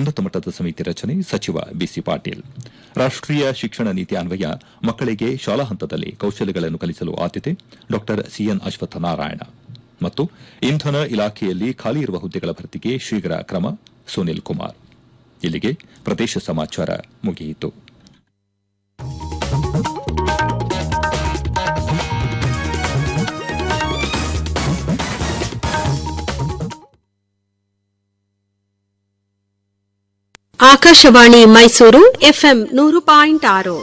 ಉನ್ನತ ಮಟ್ಟದ ಸಮಿತಿ ರಚನೆ ಸಚಿವ ಬಿಸಿ ಪಾಟೀಲ್ ರಾಷ್ಟೀಯ ಶಿಕ್ಷಣ ನೀತಿ ಅನ್ವಯ ಮಕ್ಕಳಿಗೆ ಶಾಲಾ ಹಂತದಲ್ಲಿ ಕೌಶಲ್ಯಗಳನ್ನು ಕಲಿಸಲು ಆದ್ಯತೆ ಡಾ ಸಿಎನ್ ಅಶ್ವತ್ಥ ನಾರಾಯಣ ಮತ್ತು ಇಂಧನ ಇಲಾಖೆಯಲ್ಲಿ ಖಾಲಿ ಇರುವ ಹುದ್ದೆಗಳ ಭರ್ತಿಗೆ ಶೀಘ್ರ ಕ್ರಮ ಸುನಿಲ್ ಕುಮಾರ್ ಇಲ್ಲಿಗೆ ಪ್ರದೇಶ ಸಮಾಚಾರ ಮುಗಿಯಿತು ಆಕಾಶವಾಣಿ ಮೈಸೂರು ಎಫ್ಎಂ ನೂರು ಪಾಯಿಂಟ್ ಆರು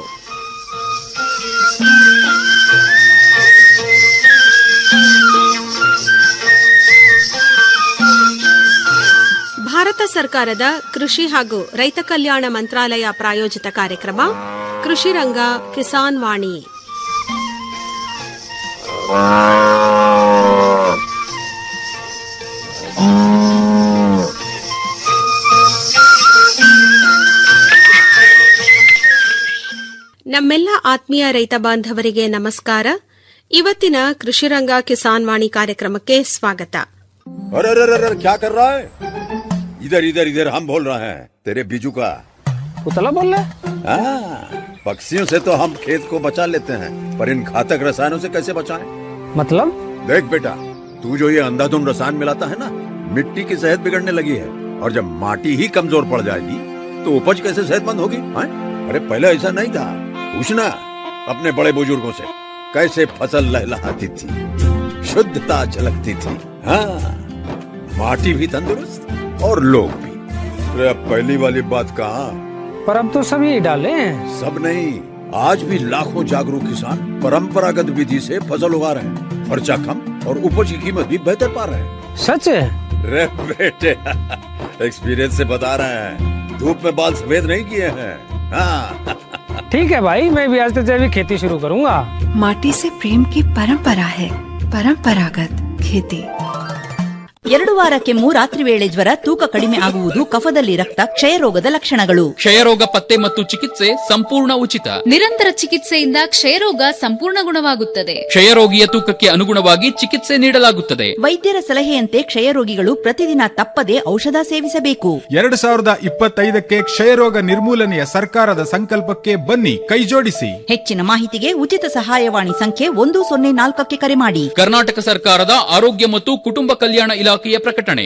ಭಾರತ ಸರ್ಕಾರದ ಕೃಷಿ ಹಾಗೂ ರೈತ ಕಲ್ಯಾಣ ಮಂತ್ರಾಲಯ ಪ್ರಾಯೋಜಿತ ಕಾರ್ಯಕ್ರಮ ಕೃಷಿ ರಂಗ ಕಿಸಾನ್ ವಾಣಿ ನಮ್ಮೆಲ್ಲ ಆತ್ಮೀಯ ರೈತ ಬಾಂಧವರಿಗೆ ನಮಸ್ಕಾರ ಇವತ್ತಿನ ಕೃಷಿರಂಗ ಕಿಸಾನ್ ವಾಣಿ ಕಾರ್ಯಕ್ರಮಕ್ಕೆ ಸ್ವಾಗತ अरे अरे अरे अरे क्या कर रहा है इधर इधर इधर हम बोल रहे हैं तेरे बीजू का उतला बोल रहा है हाँ, पक्षियों से तो हम खेत को बचा लेते हैं पर इन घातक रसायनों से कैसे बचाएं? मतलब देख बेटा तू जो ये अंधाधुंध रसायन मिलाता है ना मिट्टी की सेहत बिगड़ने लगी है और जब माटी ही कमजोर पड़ जाएगी तो उपज कैसे सेहतमंद होगी हाँ? अरे पहले ऐसा नहीं था पूछना अपने बड़े बुजुर्गों से कैसे फसल लहलहाती थी शुद्धता झलकती थी हाँ माटी भी तंदुरुस्त और लोग भी अरे अब पहली वाली बात कहाँ पर अब तो सभी डाले हैं सब नहीं आज भी लाखों जागरूक किसान परंपरागत विधि से फसल उगा रहे हैं खर्चा कम और उपज की कीमत भी बेहतर पा रहे हैं सच है रे बेटे एक्सपीरियंस से बता रहे हैं धूप में बाल सफेद नहीं किए हैं हाँ ठीक है भाई मैं भी आज से जैविक खेती शुरू करूंगा माटी से प्रेम की परंपरा है परंपरागत खेती ಎರಡು ವಾರ ಕೆಮ್ಮು ರಾತ್ರಿ ವೇಳೆ ಜ್ವರ ತೂಕ ಕಡಿಮೆ ಆಗುವುದು ಕಫದಲ್ಲಿ ರಕ್ತ ಕ್ಷಯರೋಗದ ಲಕ್ಷಣಗಳು ಕ್ಷಯರೋಗ ಪತ್ತೆ ಮತ್ತು ಚಿಕಿತ್ಸೆ ಸಂಪೂರ್ಣ ಉಚಿತ ನಿರಂತರ ಚಿಕಿತ್ಸೆಯಿಂದ ಕ್ಷಯರೋಗ ಸಂಪೂರ್ಣ ಗುಣವಾಗುತ್ತದೆ ಕ್ಷಯರೋಗಿಯ ತೂಕಕ್ಕೆ ಅನುಗುಣವಾಗಿ ಚಿಕಿತ್ಸೆ ನೀಡಲಾಗುತ್ತದೆ ವೈದ್ಯರ ಸಲಹೆಯಂತೆ ಕ್ಷಯರೋಗಿಗಳು ಪ್ರತಿದಿನ ತಪ್ಪದೆ ಔಷಧ ಸೇವಿಸಬೇಕು ಎರಡು ಸಾವಿರದ ಇಪ್ಪತ್ತೈದಕ್ಕೆ ಕ್ಷಯರೋಗ ನಿರ್ಮೂಲನೆಯ ಸರ್ಕಾರದ ಸಂಕಲ್ಪಕ್ಕೆ ಬನ್ನಿ ಕೈಜೋಡಿಸಿ ಹೆಚ್ಚಿನ ಮಾಹಿತಿಗೆ ಉಚಿತ ಸಹಾಯವಾಣಿ ಸಂಖ್ಯೆ ಒಂದು ಸೊನ್ನೆ ನಾಲ್ಕಕ್ಕೆ ಕರೆ ಮಾಡಿ ಕರ್ನಾಟಕ ಸರ್ಕಾರದ ಆರೋಗ್ಯ ಮತ್ತು ಕುಟುಂಬ ಕಲ್ಯಾಣ ಇಲಾಖೆಯ ಪ್ರಕಟಣೆ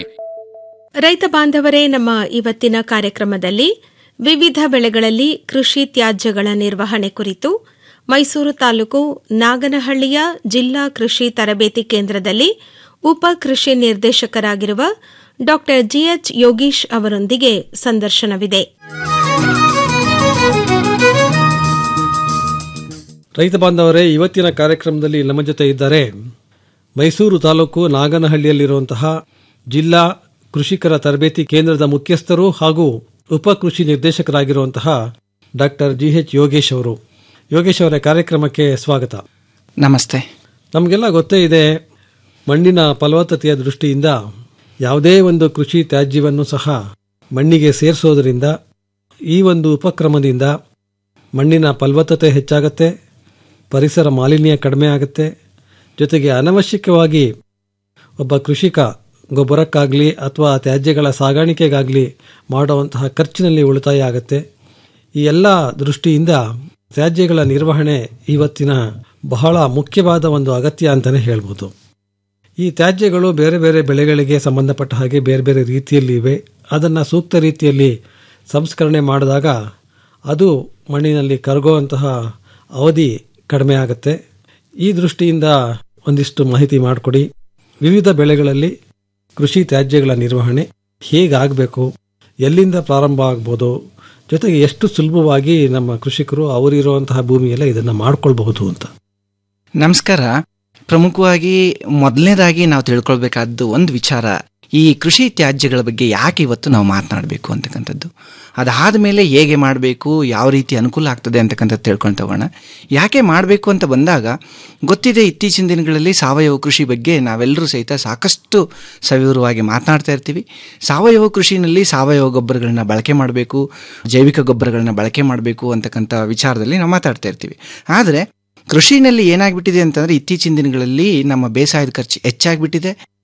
ರೈತ ಬಾಂಧವರೇ ನಮ್ಮ ಇವತ್ತಿನ ಕಾರ್ಯಕ್ರಮದಲ್ಲಿ ವಿವಿಧ ಬೆಳೆಗಳಲ್ಲಿ ಕೃಷಿ ತ್ಯಾಜ್ಯಗಳ ನಿರ್ವಹಣೆ ಕುರಿತು ಮೈಸೂರು ತಾಲೂಕು ನಾಗನಹಳ್ಳಿಯ ಜಿಲ್ಲಾ ಕೃಷಿ ತರಬೇತಿ ಕೇಂದ್ರದಲ್ಲಿ ಉಪ ಕೃಷಿ ನಿರ್ದೇಶಕರಾಗಿರುವ ಡಾ ಜಿಎಚ್ ಯೋಗೀಶ್ ಅವರೊಂದಿಗೆ ಸಂದರ್ಶನವಿದೆ ರೈತ ಬಾಂಧವರೇ ಇವತ್ತಿನ ಕಾರ್ಯಕ್ರಮದಲ್ಲಿ ನಮ್ಮ ಜೊತೆ ಇದ್ದಾರೆ ಮೈಸೂರು ತಾಲೂಕು ನಾಗನಹಳ್ಳಿಯಲ್ಲಿರುವಂತಹ ಜಿಲ್ಲಾ ಕೃಷಿಕರ ತರಬೇತಿ ಕೇಂದ್ರದ ಮುಖ್ಯಸ್ಥರು ಹಾಗೂ ಉಪ ಕೃಷಿ ನಿರ್ದೇಶಕರಾಗಿರುವಂತಹ ಡಾಕ್ಟರ್ ಜಿ ಎಚ್ ಯೋಗೇಶ್ ಅವರು ಯೋಗೇಶ್ ಅವರ ಕಾರ್ಯಕ್ರಮಕ್ಕೆ ಸ್ವಾಗತ ನಮಸ್ತೆ ನಮಗೆಲ್ಲ ಗೊತ್ತೇ ಇದೆ ಮಣ್ಣಿನ ಫಲವತ್ತತೆಯ ದೃಷ್ಟಿಯಿಂದ ಯಾವುದೇ ಒಂದು ಕೃಷಿ ತ್ಯಾಜ್ಯವನ್ನು ಸಹ ಮಣ್ಣಿಗೆ ಸೇರಿಸೋದರಿಂದ ಈ ಒಂದು ಉಪಕ್ರಮದಿಂದ ಮಣ್ಣಿನ ಫಲವತ್ತತೆ ಹೆಚ್ಚಾಗತ್ತೆ ಪರಿಸರ ಮಾಲಿನ್ಯ ಕಡಿಮೆ ಆಗುತ್ತೆ ಜೊತೆಗೆ ಅನವಶ್ಯಕವಾಗಿ ಒಬ್ಬ ಕೃಷಿಕ ಗೊಬ್ಬರಕ್ಕಾಗಲಿ ಅಥವಾ ತ್ಯಾಜ್ಯಗಳ ಸಾಗಾಣಿಕೆಗಾಗಲಿ ಮಾಡುವಂತಹ ಖರ್ಚಿನಲ್ಲಿ ಉಳಿತಾಯ ಆಗುತ್ತೆ ಈ ಎಲ್ಲ ದೃಷ್ಟಿಯಿಂದ ತ್ಯಾಜ್ಯಗಳ ನಿರ್ವಹಣೆ ಇವತ್ತಿನ ಬಹಳ ಮುಖ್ಯವಾದ ಒಂದು ಅಗತ್ಯ ಅಂತಲೇ ಹೇಳ್ಬೋದು ಈ ತ್ಯಾಜ್ಯಗಳು ಬೇರೆ ಬೇರೆ ಬೆಳೆಗಳಿಗೆ ಸಂಬಂಧಪಟ್ಟ ಹಾಗೆ ಬೇರೆ ಬೇರೆ ರೀತಿಯಲ್ಲಿ ಇವೆ ಅದನ್ನು ಸೂಕ್ತ ರೀತಿಯಲ್ಲಿ ಸಂಸ್ಕರಣೆ ಮಾಡಿದಾಗ ಅದು ಮಣ್ಣಿನಲ್ಲಿ ಕರಗುವಂತಹ ಅವಧಿ ಕಡಿಮೆ ಆಗುತ್ತೆ ಈ ದೃಷ್ಟಿಯಿಂದ ಒಂದಿಷ್ಟು ಮಾಹಿತಿ ಮಾಡಿಕೊಡಿ ವಿವಿಧ ಬೆಳೆಗಳಲ್ಲಿ ಕೃಷಿ ತ್ಯಾಜ್ಯಗಳ ನಿರ್ವಹಣೆ ಹೇಗಾಗಬೇಕು ಎಲ್ಲಿಂದ ಪ್ರಾರಂಭ ಆಗ್ಬೋದು ಜೊತೆಗೆ ಎಷ್ಟು ಸುಲಭವಾಗಿ ನಮ್ಮ ಕೃಷಿಕರು ಅವರಿರುವಂತಹ ಭೂಮಿಯಲ್ಲೇ ಇದನ್ನು ಮಾಡ್ಕೊಳ್ಬಹುದು ಅಂತ ನಮಸ್ಕಾರ ಪ್ರಮುಖವಾಗಿ ಮೊದಲನೇದಾಗಿ ನಾವು ತಿಳ್ಕೊಳ್ಬೇಕಾದ್ದು ಒಂದು ವಿಚಾರ ಈ ಕೃಷಿ ತ್ಯಾಜ್ಯಗಳ ಬಗ್ಗೆ ಯಾಕೆ ಇವತ್ತು ನಾವು ಮಾತನಾಡಬೇಕು ಅಂತಕ್ಕಂಥದ್ದು ಅದಾದ ಮೇಲೆ ಹೇಗೆ ಮಾಡಬೇಕು ಯಾವ ರೀತಿ ಅನುಕೂಲ ಆಗ್ತದೆ ಅಂತಕ್ಕಂಥದ್ದು ತಿಳ್ಕೊಂಡು ತಗೋಣ ಯಾಕೆ ಮಾಡಬೇಕು ಅಂತ ಬಂದಾಗ ಗೊತ್ತಿದೆ ಇತ್ತೀಚಿನ ದಿನಗಳಲ್ಲಿ ಸಾವಯವ ಕೃಷಿ ಬಗ್ಗೆ ನಾವೆಲ್ಲರೂ ಸಹಿತ ಸಾಕಷ್ಟು ಸವಿವರವಾಗಿ ಮಾತನಾಡ್ತಾ ಇರ್ತೀವಿ ಸಾವಯವ ಕೃಷಿನಲ್ಲಿ ಸಾವಯವ ಗೊಬ್ಬರಗಳನ್ನ ಬಳಕೆ ಮಾಡಬೇಕು ಜೈವಿಕ ಗೊಬ್ಬರಗಳನ್ನ ಬಳಕೆ ಮಾಡಬೇಕು ಅಂತಕ್ಕಂಥ ವಿಚಾರದಲ್ಲಿ ನಾವು ಮಾತಾಡ್ತಾ ಇರ್ತೀವಿ ಆದರೆ ಕೃಷಿನಲ್ಲಿ ಏನಾಗ್ಬಿಟ್ಟಿದೆ ಅಂತಂದ್ರೆ ಇತ್ತೀಚಿನ ದಿನಗಳಲ್ಲಿ ನಮ್ಮ ಬೇಸಾಯದ ಖರ್ಚು ಹೆಚ್ಚಾಗ್ಬಿಟ್ಟಿದೆ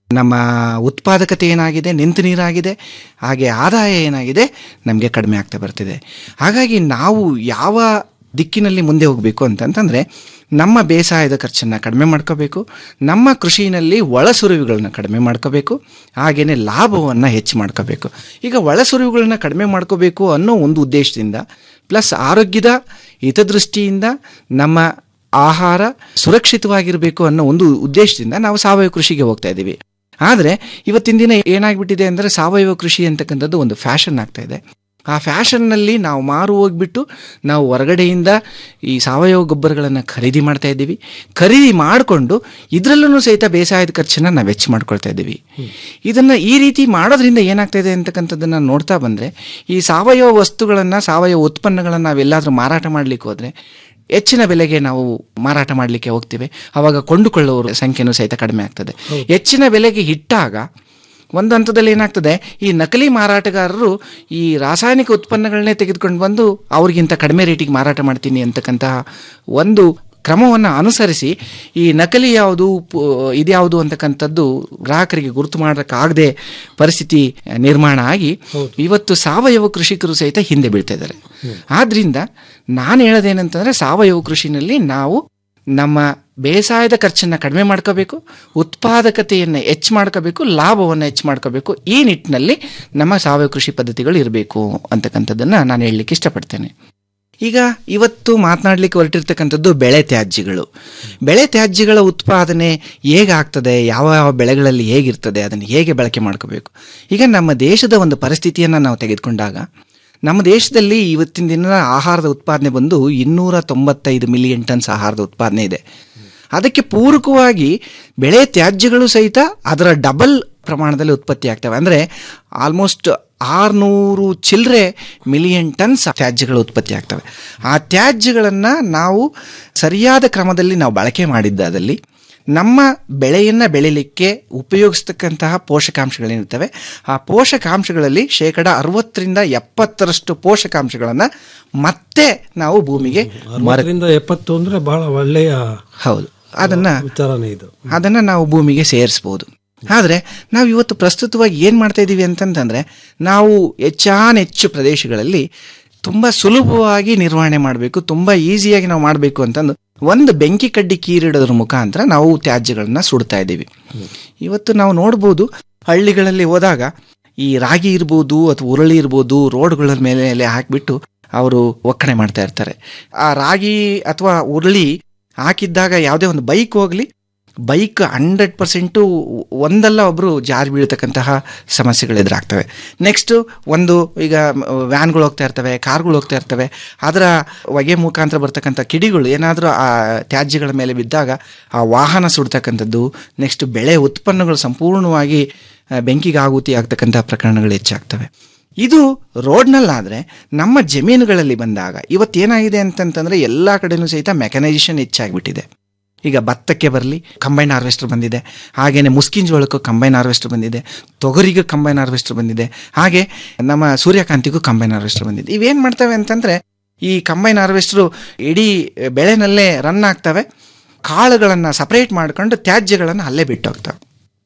ನಮ್ಮ ಉತ್ಪಾದಕತೆ ಏನಾಗಿದೆ ನಿಂತು ನೀರಾಗಿದೆ ಹಾಗೆ ಆದಾಯ ಏನಾಗಿದೆ ನಮಗೆ ಕಡಿಮೆ ಆಗ್ತಾ ಬರ್ತಿದೆ ಹಾಗಾಗಿ ನಾವು ಯಾವ ದಿಕ್ಕಿನಲ್ಲಿ ಮುಂದೆ ಹೋಗಬೇಕು ಅಂತಂತಂದರೆ ನಮ್ಮ ಬೇಸಾಯದ ಖರ್ಚನ್ನು ಕಡಿಮೆ ಮಾಡ್ಕೋಬೇಕು ನಮ್ಮ ಕೃಷಿನಲ್ಲಿ ಒಳಸುರಿವುಗಳನ್ನ ಕಡಿಮೆ ಮಾಡ್ಕೋಬೇಕು ಹಾಗೆಯೇ ಲಾಭವನ್ನು ಹೆಚ್ಚು ಮಾಡ್ಕೋಬೇಕು ಈಗ ಒಳಸುರಿವುಗಳನ್ನ ಕಡಿಮೆ ಮಾಡ್ಕೋಬೇಕು ಅನ್ನೋ ಒಂದು ಉದ್ದೇಶದಿಂದ ಪ್ಲಸ್ ಆರೋಗ್ಯದ ಹಿತದೃಷ್ಟಿಯಿಂದ ನಮ್ಮ ಆಹಾರ ಸುರಕ್ಷಿತವಾಗಿರಬೇಕು ಅನ್ನೋ ಒಂದು ಉದ್ದೇಶದಿಂದ ನಾವು ಸಾವಯವ ಕೃಷಿಗೆ ಹೋಗ್ತಾ ಇದ್ದೀವಿ ಆದರೆ ಇವತ್ತಿನ ದಿನ ಏನಾಗ್ಬಿಟ್ಟಿದೆ ಅಂದರೆ ಸಾವಯವ ಕೃಷಿ ಅಂತಕ್ಕಂಥದ್ದು ಒಂದು ಫ್ಯಾಷನ್ ಆಗ್ತಾ ಇದೆ ಆ ಫ್ಯಾಷನ್ನಲ್ಲಿ ನಾವು ಮಾರು ಹೋಗ್ಬಿಟ್ಟು ನಾವು ಹೊರಗಡೆಯಿಂದ ಈ ಸಾವಯವ ಗೊಬ್ಬರಗಳನ್ನು ಖರೀದಿ ಮಾಡ್ತಾ ಇದ್ದೀವಿ ಖರೀದಿ ಮಾಡಿಕೊಂಡು ಇದರಲ್ಲೂ ಸಹಿತ ಬೇಸಾಯದ ಖರ್ಚನ್ನು ನಾವು ವೆಚ್ಚ ಮಾಡ್ಕೊಳ್ತಾ ಇದ್ದೀವಿ ಇದನ್ನು ಈ ರೀತಿ ಮಾಡೋದ್ರಿಂದ ಏನಾಗ್ತಾ ಇದೆ ಅಂತಕ್ಕಂಥದ್ದನ್ನು ನೋಡ್ತಾ ಬಂದರೆ ಈ ಸಾವಯವ ವಸ್ತುಗಳನ್ನು ಸಾವಯವ ಉತ್ಪನ್ನಗಳನ್ನು ನಾವೆಲ್ಲಾದರೂ ಮಾರಾಟ ಮಾಡಲಿಕ್ಕೆ ಹೋದರೆ ಹೆಚ್ಚಿನ ಬೆಲೆಗೆ ನಾವು ಮಾರಾಟ ಮಾಡಲಿಕ್ಕೆ ಹೋಗ್ತೇವೆ ಆವಾಗ ಕೊಂಡುಕೊಳ್ಳುವವರ ಸಂಖ್ಯೆನೂ ಸಹಿತ ಕಡಿಮೆ ಆಗ್ತದೆ ಹೆಚ್ಚಿನ ಬೆಲೆಗೆ ಇಟ್ಟಾಗ ಒಂದು ಹಂತದಲ್ಲಿ ಏನಾಗ್ತದೆ ಈ ನಕಲಿ ಮಾರಾಟಗಾರರು ಈ ರಾಸಾಯನಿಕ ಉತ್ಪನ್ನಗಳನ್ನೇ ತೆಗೆದುಕೊಂಡು ಬಂದು ಅವ್ರಿಗಿಂತ ಕಡಿಮೆ ರೇಟಿಗೆ ಮಾರಾಟ ಮಾಡ್ತೀನಿ ಅಂತಕ್ಕಂತಹ ಒಂದು ಕ್ರಮವನ್ನು ಅನುಸರಿಸಿ ಈ ನಕಲಿ ಯಾವುದು ಪು- ಇದ್ಯಾವುದು ಅಂತಕ್ಕಂಥದ್ದು ಗ್ರಾಹಕರಿಗೆ ಗುರುತು ಮಾಡೋಕ್ಕಾಗದೆ ಪರಿಸ್ಥಿತಿ ನಿರ್ಮಾಣ ಆಗಿ ಇವತ್ತು ಸಾವಯವ ಕೃಷಿಕರು ಸಹಿತ ಹಿಂದೆ ಬೀಳ್ತಾ ಇದ್ದಾರೆ ಆದ್ರಿಂದ ನಾನು ಹೇಳೋದೇನಂತಂದ್ರೆ ಸಾವಯವ ಕೃಷಿನಲ್ಲಿ ನಾವು ನಮ್ಮ ಬೇಸಾಯದ ಖರ್ಚನ್ನು ಕಡಿಮೆ ಮಾಡ್ಕೋಬೇಕು ಉತ್ಪಾದಕತೆಯನ್ನು ಹೆಚ್ಚು ಮಾಡ್ಕೋಬೇಕು ಲಾಭವನ್ನು ಹೆಚ್ಚು ಮಾಡ್ಕೋಬೇಕು ಈ ನಿಟ್ಟಿನಲ್ಲಿ ನಮ್ಮ ಸಾವಯವ ಕೃಷಿ ಪದ್ಧತಿಗಳು ಇರಬೇಕು ಅಂತಕ್ಕಂಥದ್ದನ್ನು ನಾನು ಹೇಳಲಿಕ್ಕೆ ಇಷ್ಟಪಡ್ತೇನೆ ಈಗ ಇವತ್ತು ಮಾತನಾಡಲಿಕ್ಕೆ ಹೊರಟಿರ್ತಕ್ಕಂಥದ್ದು ಬೆಳೆ ತ್ಯಾಜ್ಯಗಳು ಬೆಳೆ ತ್ಯಾಜ್ಯಗಳ ಉತ್ಪಾದನೆ ಹೇಗಾಗ್ತದೆ ಯಾವ ಯಾವ ಬೆಳೆಗಳಲ್ಲಿ ಹೇಗಿರ್ತದೆ ಅದನ್ನು ಹೇಗೆ ಬಳಕೆ ಮಾಡ್ಕೋಬೇಕು ಈಗ ನಮ್ಮ ದೇಶದ ಒಂದು ಪರಿಸ್ಥಿತಿಯನ್ನು ನಾವು ತೆಗೆದುಕೊಂಡಾಗ ನಮ್ಮ ದೇಶದಲ್ಲಿ ಇವತ್ತಿನ ದಿನ ಆಹಾರದ ಉತ್ಪಾದನೆ ಬಂದು ಇನ್ನೂರ ತೊಂಬತ್ತೈದು ಮಿಲಿಯನ್ ಟನ್ಸ್ ಆಹಾರದ ಉತ್ಪಾದನೆ ಇದೆ ಅದಕ್ಕೆ ಪೂರಕವಾಗಿ ಬೆಳೆ ತ್ಯಾಜ್ಯಗಳು ಸಹಿತ ಅದರ ಡಬಲ್ ಪ್ರಮಾಣದಲ್ಲಿ ಉತ್ಪತ್ತಿ ಆಗ್ತವೆ ಅಂದರೆ ಆಲ್ಮೋಸ್ಟ್ ಆರುನೂರು ಚಿಲ್ಲರೆ ಮಿಲಿಯನ್ ಟನ್ಸ್ ತ್ಯಾಜ್ಯಗಳು ಉತ್ಪತ್ತಿ ಆಗ್ತವೆ ಆ ತ್ಯಾಜ್ಯಗಳನ್ನು ನಾವು ಸರಿಯಾದ ಕ್ರಮದಲ್ಲಿ ನಾವು ಬಳಕೆ ಮಾಡಿದ್ದಾದಲ್ಲಿ ನಮ್ಮ ಬೆಳೆಯನ್ನು ಬೆಳಿಲಿಕ್ಕೆ ಉಪಯೋಗಿಸ್ತಕ್ಕಂತಹ ಪೋಷಕಾಂಶಗಳೇನಿರ್ತವೆ ಆ ಪೋಷಕಾಂಶಗಳಲ್ಲಿ ಶೇಕಡ ಅರವತ್ತರಿಂದ ಎಪ್ಪತ್ತರಷ್ಟು ಪೋಷಕಾಂಶಗಳನ್ನು ಮತ್ತೆ ನಾವು ಭೂಮಿಗೆ ಮರ ಅರವತ್ತರಿಂದ ಎಪ್ಪತ್ತು ಅಂದ್ರೆ ಬಹಳ ಒಳ್ಳೆಯ ಹೌದು ಅದನ್ನ ವಿಚಾರನೇ ಇದು ಅದನ್ನ ನಾವು ಭೂಮಿಗೆ ಸೇರಿಸ್ಬೋದು ಆದರೆ ನಾವು ಇವತ್ತು ಪ್ರಸ್ತುತವಾಗಿ ಏನು ಮಾಡ್ತಾ ಇದ್ದೀವಿ ಅಂತಂತಂದ್ರೆ ನಾವು ಹೆಚ್ಚಾನೆಚ್ಚು ಪ್ರದೇಶಗಳಲ್ಲಿ ತುಂಬ ಸುಲಭವಾಗಿ ನಿರ್ವಹಣೆ ಮಾಡಬೇಕು ತುಂಬ ಈಸಿಯಾಗಿ ನಾವು ಮಾಡಬೇಕು ಅಂತಂದು ಒಂದು ಬೆಂಕಿ ಕಡ್ಡಿ ಕೀರಿಡೋದ್ರ ಮುಖಾಂತರ ನಾವು ತ್ಯಾಜ್ಯಗಳನ್ನ ಸುಡ್ತಾ ಇದ್ದೀವಿ ಇವತ್ತು ನಾವು ನೋಡ್ಬೋದು ಹಳ್ಳಿಗಳಲ್ಲಿ ಹೋದಾಗ ಈ ರಾಗಿ ಇರ್ಬೋದು ಅಥವಾ ಉರುಳಿ ಇರ್ಬೋದು ರೋಡ್ಗಳ ಮೇಲೆ ಎಲ್ಲ ಹಾಕಿಬಿಟ್ಟು ಅವರು ಒಕ್ಕಣೆ ಮಾಡ್ತಾ ಇರ್ತಾರೆ ಆ ರಾಗಿ ಅಥವಾ ಉರುಳಿ ಹಾಕಿದ್ದಾಗ ಯಾವುದೇ ಒಂದು ಬೈಕ್ ಹೋಗಲಿ ಬೈಕ್ ಹಂಡ್ರೆಡ್ ಪರ್ಸೆಂಟು ಒಂದಲ್ಲ ಒಬ್ಬರು ಜಾರಿ ಬೀಳ್ತಕ್ಕಂತಹ ಸಮಸ್ಯೆಗಳು ಎದುರಾಗ್ತವೆ ನೆಕ್ಸ್ಟು ಒಂದು ಈಗ ವ್ಯಾನ್ಗಳು ಹೋಗ್ತಾ ಇರ್ತವೆ ಕಾರ್ಗಳು ಹೋಗ್ತಾ ಇರ್ತವೆ ಅದರ ಹೊಗೆ ಮುಖಾಂತರ ಬರ್ತಕ್ಕಂಥ ಕಿಡಿಗಳು ಏನಾದರೂ ಆ ತ್ಯಾಜ್ಯಗಳ ಮೇಲೆ ಬಿದ್ದಾಗ ಆ ವಾಹನ ಸುಡ್ತಕ್ಕಂಥದ್ದು ನೆಕ್ಸ್ಟ್ ಬೆಳೆ ಉತ್ಪನ್ನಗಳು ಸಂಪೂರ್ಣವಾಗಿ ಆ, ಬೆಂಕಿಗೆ ಆಹುತಿ ಆಗ್ತಕ್ಕಂಥ ಪ್ರಕರಣಗಳು ಹೆಚ್ಚಾಗ್ತವೆ ಇದು ರೋಡ್ನಲ್ಲಾದರೆ ನಮ್ಮ ಜಮೀನುಗಳಲ್ಲಿ ಬಂದಾಗ ಇವತ್ತೇನಾಗಿದೆ ಅಂತಂತಂದರೆ ಎಲ್ಲ ಕಡೆನೂ ಸಹಿತ ಮೆಕನೈಸೇಷನ್ ಹೆಚ್ಚಾಗಿಬಿಟ್ಟಿದೆ ಈಗ ಭತ್ತಕ್ಕೆ ಬರಲಿ ಕಂಬೈನ್ ಹಾರ್ವೆಸ್ಟರ್ ಬಂದಿದೆ ಹಾಗೆಯೇ ಮುಸ್ಕಿನ ಜೋಳಕ್ಕೂ ಕಂಬೈನ್ ಹಾರ್ವೆಸ್ಟರ್ ಬಂದಿದೆ ತೊಗರಿಗೆ ಕಂಬೈನ್ ಹಾರ್ವೆಸ್ಟರ್ ಬಂದಿದೆ ಹಾಗೆ ನಮ್ಮ ಸೂರ್ಯಕಾಂತಿಗೂ ಕಂಬೈನ್ ಹಾರ್ವೆಸ್ಟರ್ ಬಂದಿದೆ ಇವೇನು ಮಾಡ್ತವೆ ಅಂತಂದರೆ ಈ ಕಂಬೈನ್ ಹಾರ್ವೆಸ್ಟ್ರು ಇಡೀ ಬೆಳೆನಲ್ಲೇ ರನ್ ಆಗ್ತವೆ ಕಾಳುಗಳನ್ನು ಸಪ್ರೇಟ್ ಮಾಡ್ಕೊಂಡು ತ್ಯಾಜ್ಯಗಳನ್ನು ಅಲ್ಲೇ ಬಿಟ್ಟೋಗ್ತವೆ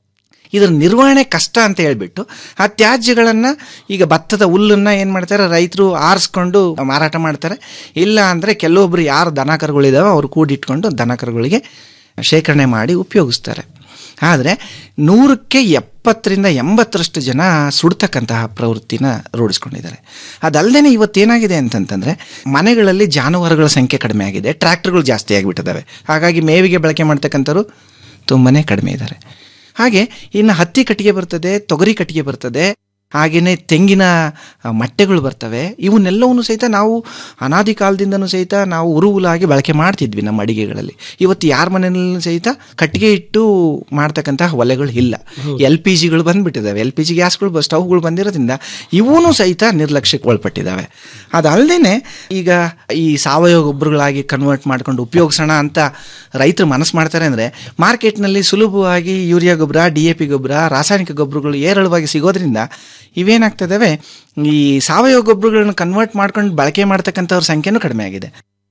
ಇದರ ನಿರ್ವಹಣೆ ಕಷ್ಟ ಅಂತ ಹೇಳ್ಬಿಟ್ಟು ಆ ತ್ಯಾಜ್ಯಗಳನ್ನು ಈಗ ಭತ್ತದ ಹುಲ್ಲನ್ನು ಏನು ಮಾಡ್ತಾರೆ ರೈತರು ಆರಿಸ್ಕೊಂಡು ಮಾರಾಟ ಮಾಡ್ತಾರೆ ಇಲ್ಲ ಅಂದರೆ ಕೆಲವೊಬ್ರು ಯಾರು ದನ ಕರುಗಳಿದಾವೆ ಅವ್ರು ಕೂಡಿಟ್ಕೊಂಡು ದನ ಕರುಗಳಿಗೆ ಶೇಖರಣೆ ಮಾಡಿ ಉಪಯೋಗಿಸ್ತಾರೆ ಆದರೆ ನೂರಕ್ಕೆ ಎಪ್ಪತ್ತರಿಂದ ಎಂಬತ್ತರಷ್ಟು ಜನ ಸುಡ್ತಕ್ಕಂತಹ ಪ್ರವೃತ್ತಿನ ರೂಢಿಸ್ಕೊಂಡಿದ್ದಾರೆ ಅದಲ್ಲದೆ ಇವತ್ತೇನಾಗಿದೆ ಅಂತಂತಂದರೆ ಮನೆಗಳಲ್ಲಿ ಜಾನುವಾರುಗಳ ಸಂಖ್ಯೆ ಕಡಿಮೆ ಆಗಿದೆ ಟ್ರ್ಯಾಕ್ಟರ್ಗಳು ಜಾಸ್ತಿ ಆಗಿಬಿಟ್ಟಿದ್ದಾವೆ ಹಾಗಾಗಿ ಮೇವಿಗೆ ಬಳಕೆ ಮಾಡ್ತಕ್ಕಂಥವ್ರು ತುಂಬಾ ಕಡಿಮೆ ಇದ್ದಾರೆ ಹಾಗೆ ಇನ್ನು ಹತ್ತಿ ಕಟ್ಟಿಗೆ ಬರ್ತದೆ ತೊಗರಿ ಕಟ್ಟಿಗೆ ಬರ್ತದೆ ಹಾಗೆಯೇ ತೆಂಗಿನ ಆ, ಮಟ್ಟೆಗಳು ಬರ್ತವೆ ಇವನ್ನೆಲ್ಲವನ್ನು ಸಹಿತ ನಾವು ಅನಾದಿ ಕಾಲದಿಂದನೂ ಸಹಿತ ನಾವು ಉರುವುಲಾಗಿ ಬಳಕೆ ಮಾಡ್ತಿದ್ವಿ ನಮ್ಮ ಅಡಿಗೆಗಳಲ್ಲಿ ಇವತ್ತು ಯಾರ ಮನೆಯಲ್ಲೂ ಸಹಿತ ಕಟ್ಟಿಗೆ ಇಟ್ಟು ಮಾಡ್ತಕ್ಕಂತಹ ಒಲೆಗಳು ಇಲ್ಲ ಎಲ್ ಪಿ ಜಿಗಳು ಬಂದ್ಬಿಟ್ಟಿದ್ದಾವೆ ಎಲ್ ಪಿ ಜಿ ಗ್ಯಾಸ್ಗಳು ಸ್ಟವ್ಗಳು ಬಂದಿರೋದ್ರಿಂದ ಇವೂ ಸಹಿತ ನಿರ್ಲಕ್ಷ್ಯಕ್ಕೆ ಒಳಪಟ್ಟಿದ್ದಾವೆ ಅದಲ್ಲದೆ ಈಗ ಈ ಸಾವಯವ ಗೊಬ್ಬರಗಳಾಗಿ ಕನ್ವರ್ಟ್ ಮಾಡ್ಕೊಂಡು ಉಪಯೋಗಿಸೋಣ ಅಂತ ರೈತರು ಮನಸ್ಸು ಮಾಡ್ತಾರೆ ಅಂದರೆ ಮಾರ್ಕೆಟ್ನಲ್ಲಿ ಸುಲಭವಾಗಿ ಯೂರಿಯಾ ಗೊಬ್ಬರ ಡಿ ಎ ಪಿ ಗೊಬ್ಬರ ರಾಸಾಯನಿಕ ಗೊಬ್ಬರಗಳು ಏರಳವಾಗಿ ಸಿಗೋದ್ರಿಂದ ಇವೇನಾಗ್ತದವೆ ಈ ಸಾವಯವ ಗೊಬ್ಬರಗಳನ್ನ ಕನ್ವರ್ಟ್ ಮಾಡ್ಕೊಂಡು ಬಳಕೆ ಮಾಡ್ತಕ್ಕಂಥವ್ರ ಸಂಖ್ಯೆನೂ ಕಡಿಮೆ ಆಗಿದೆ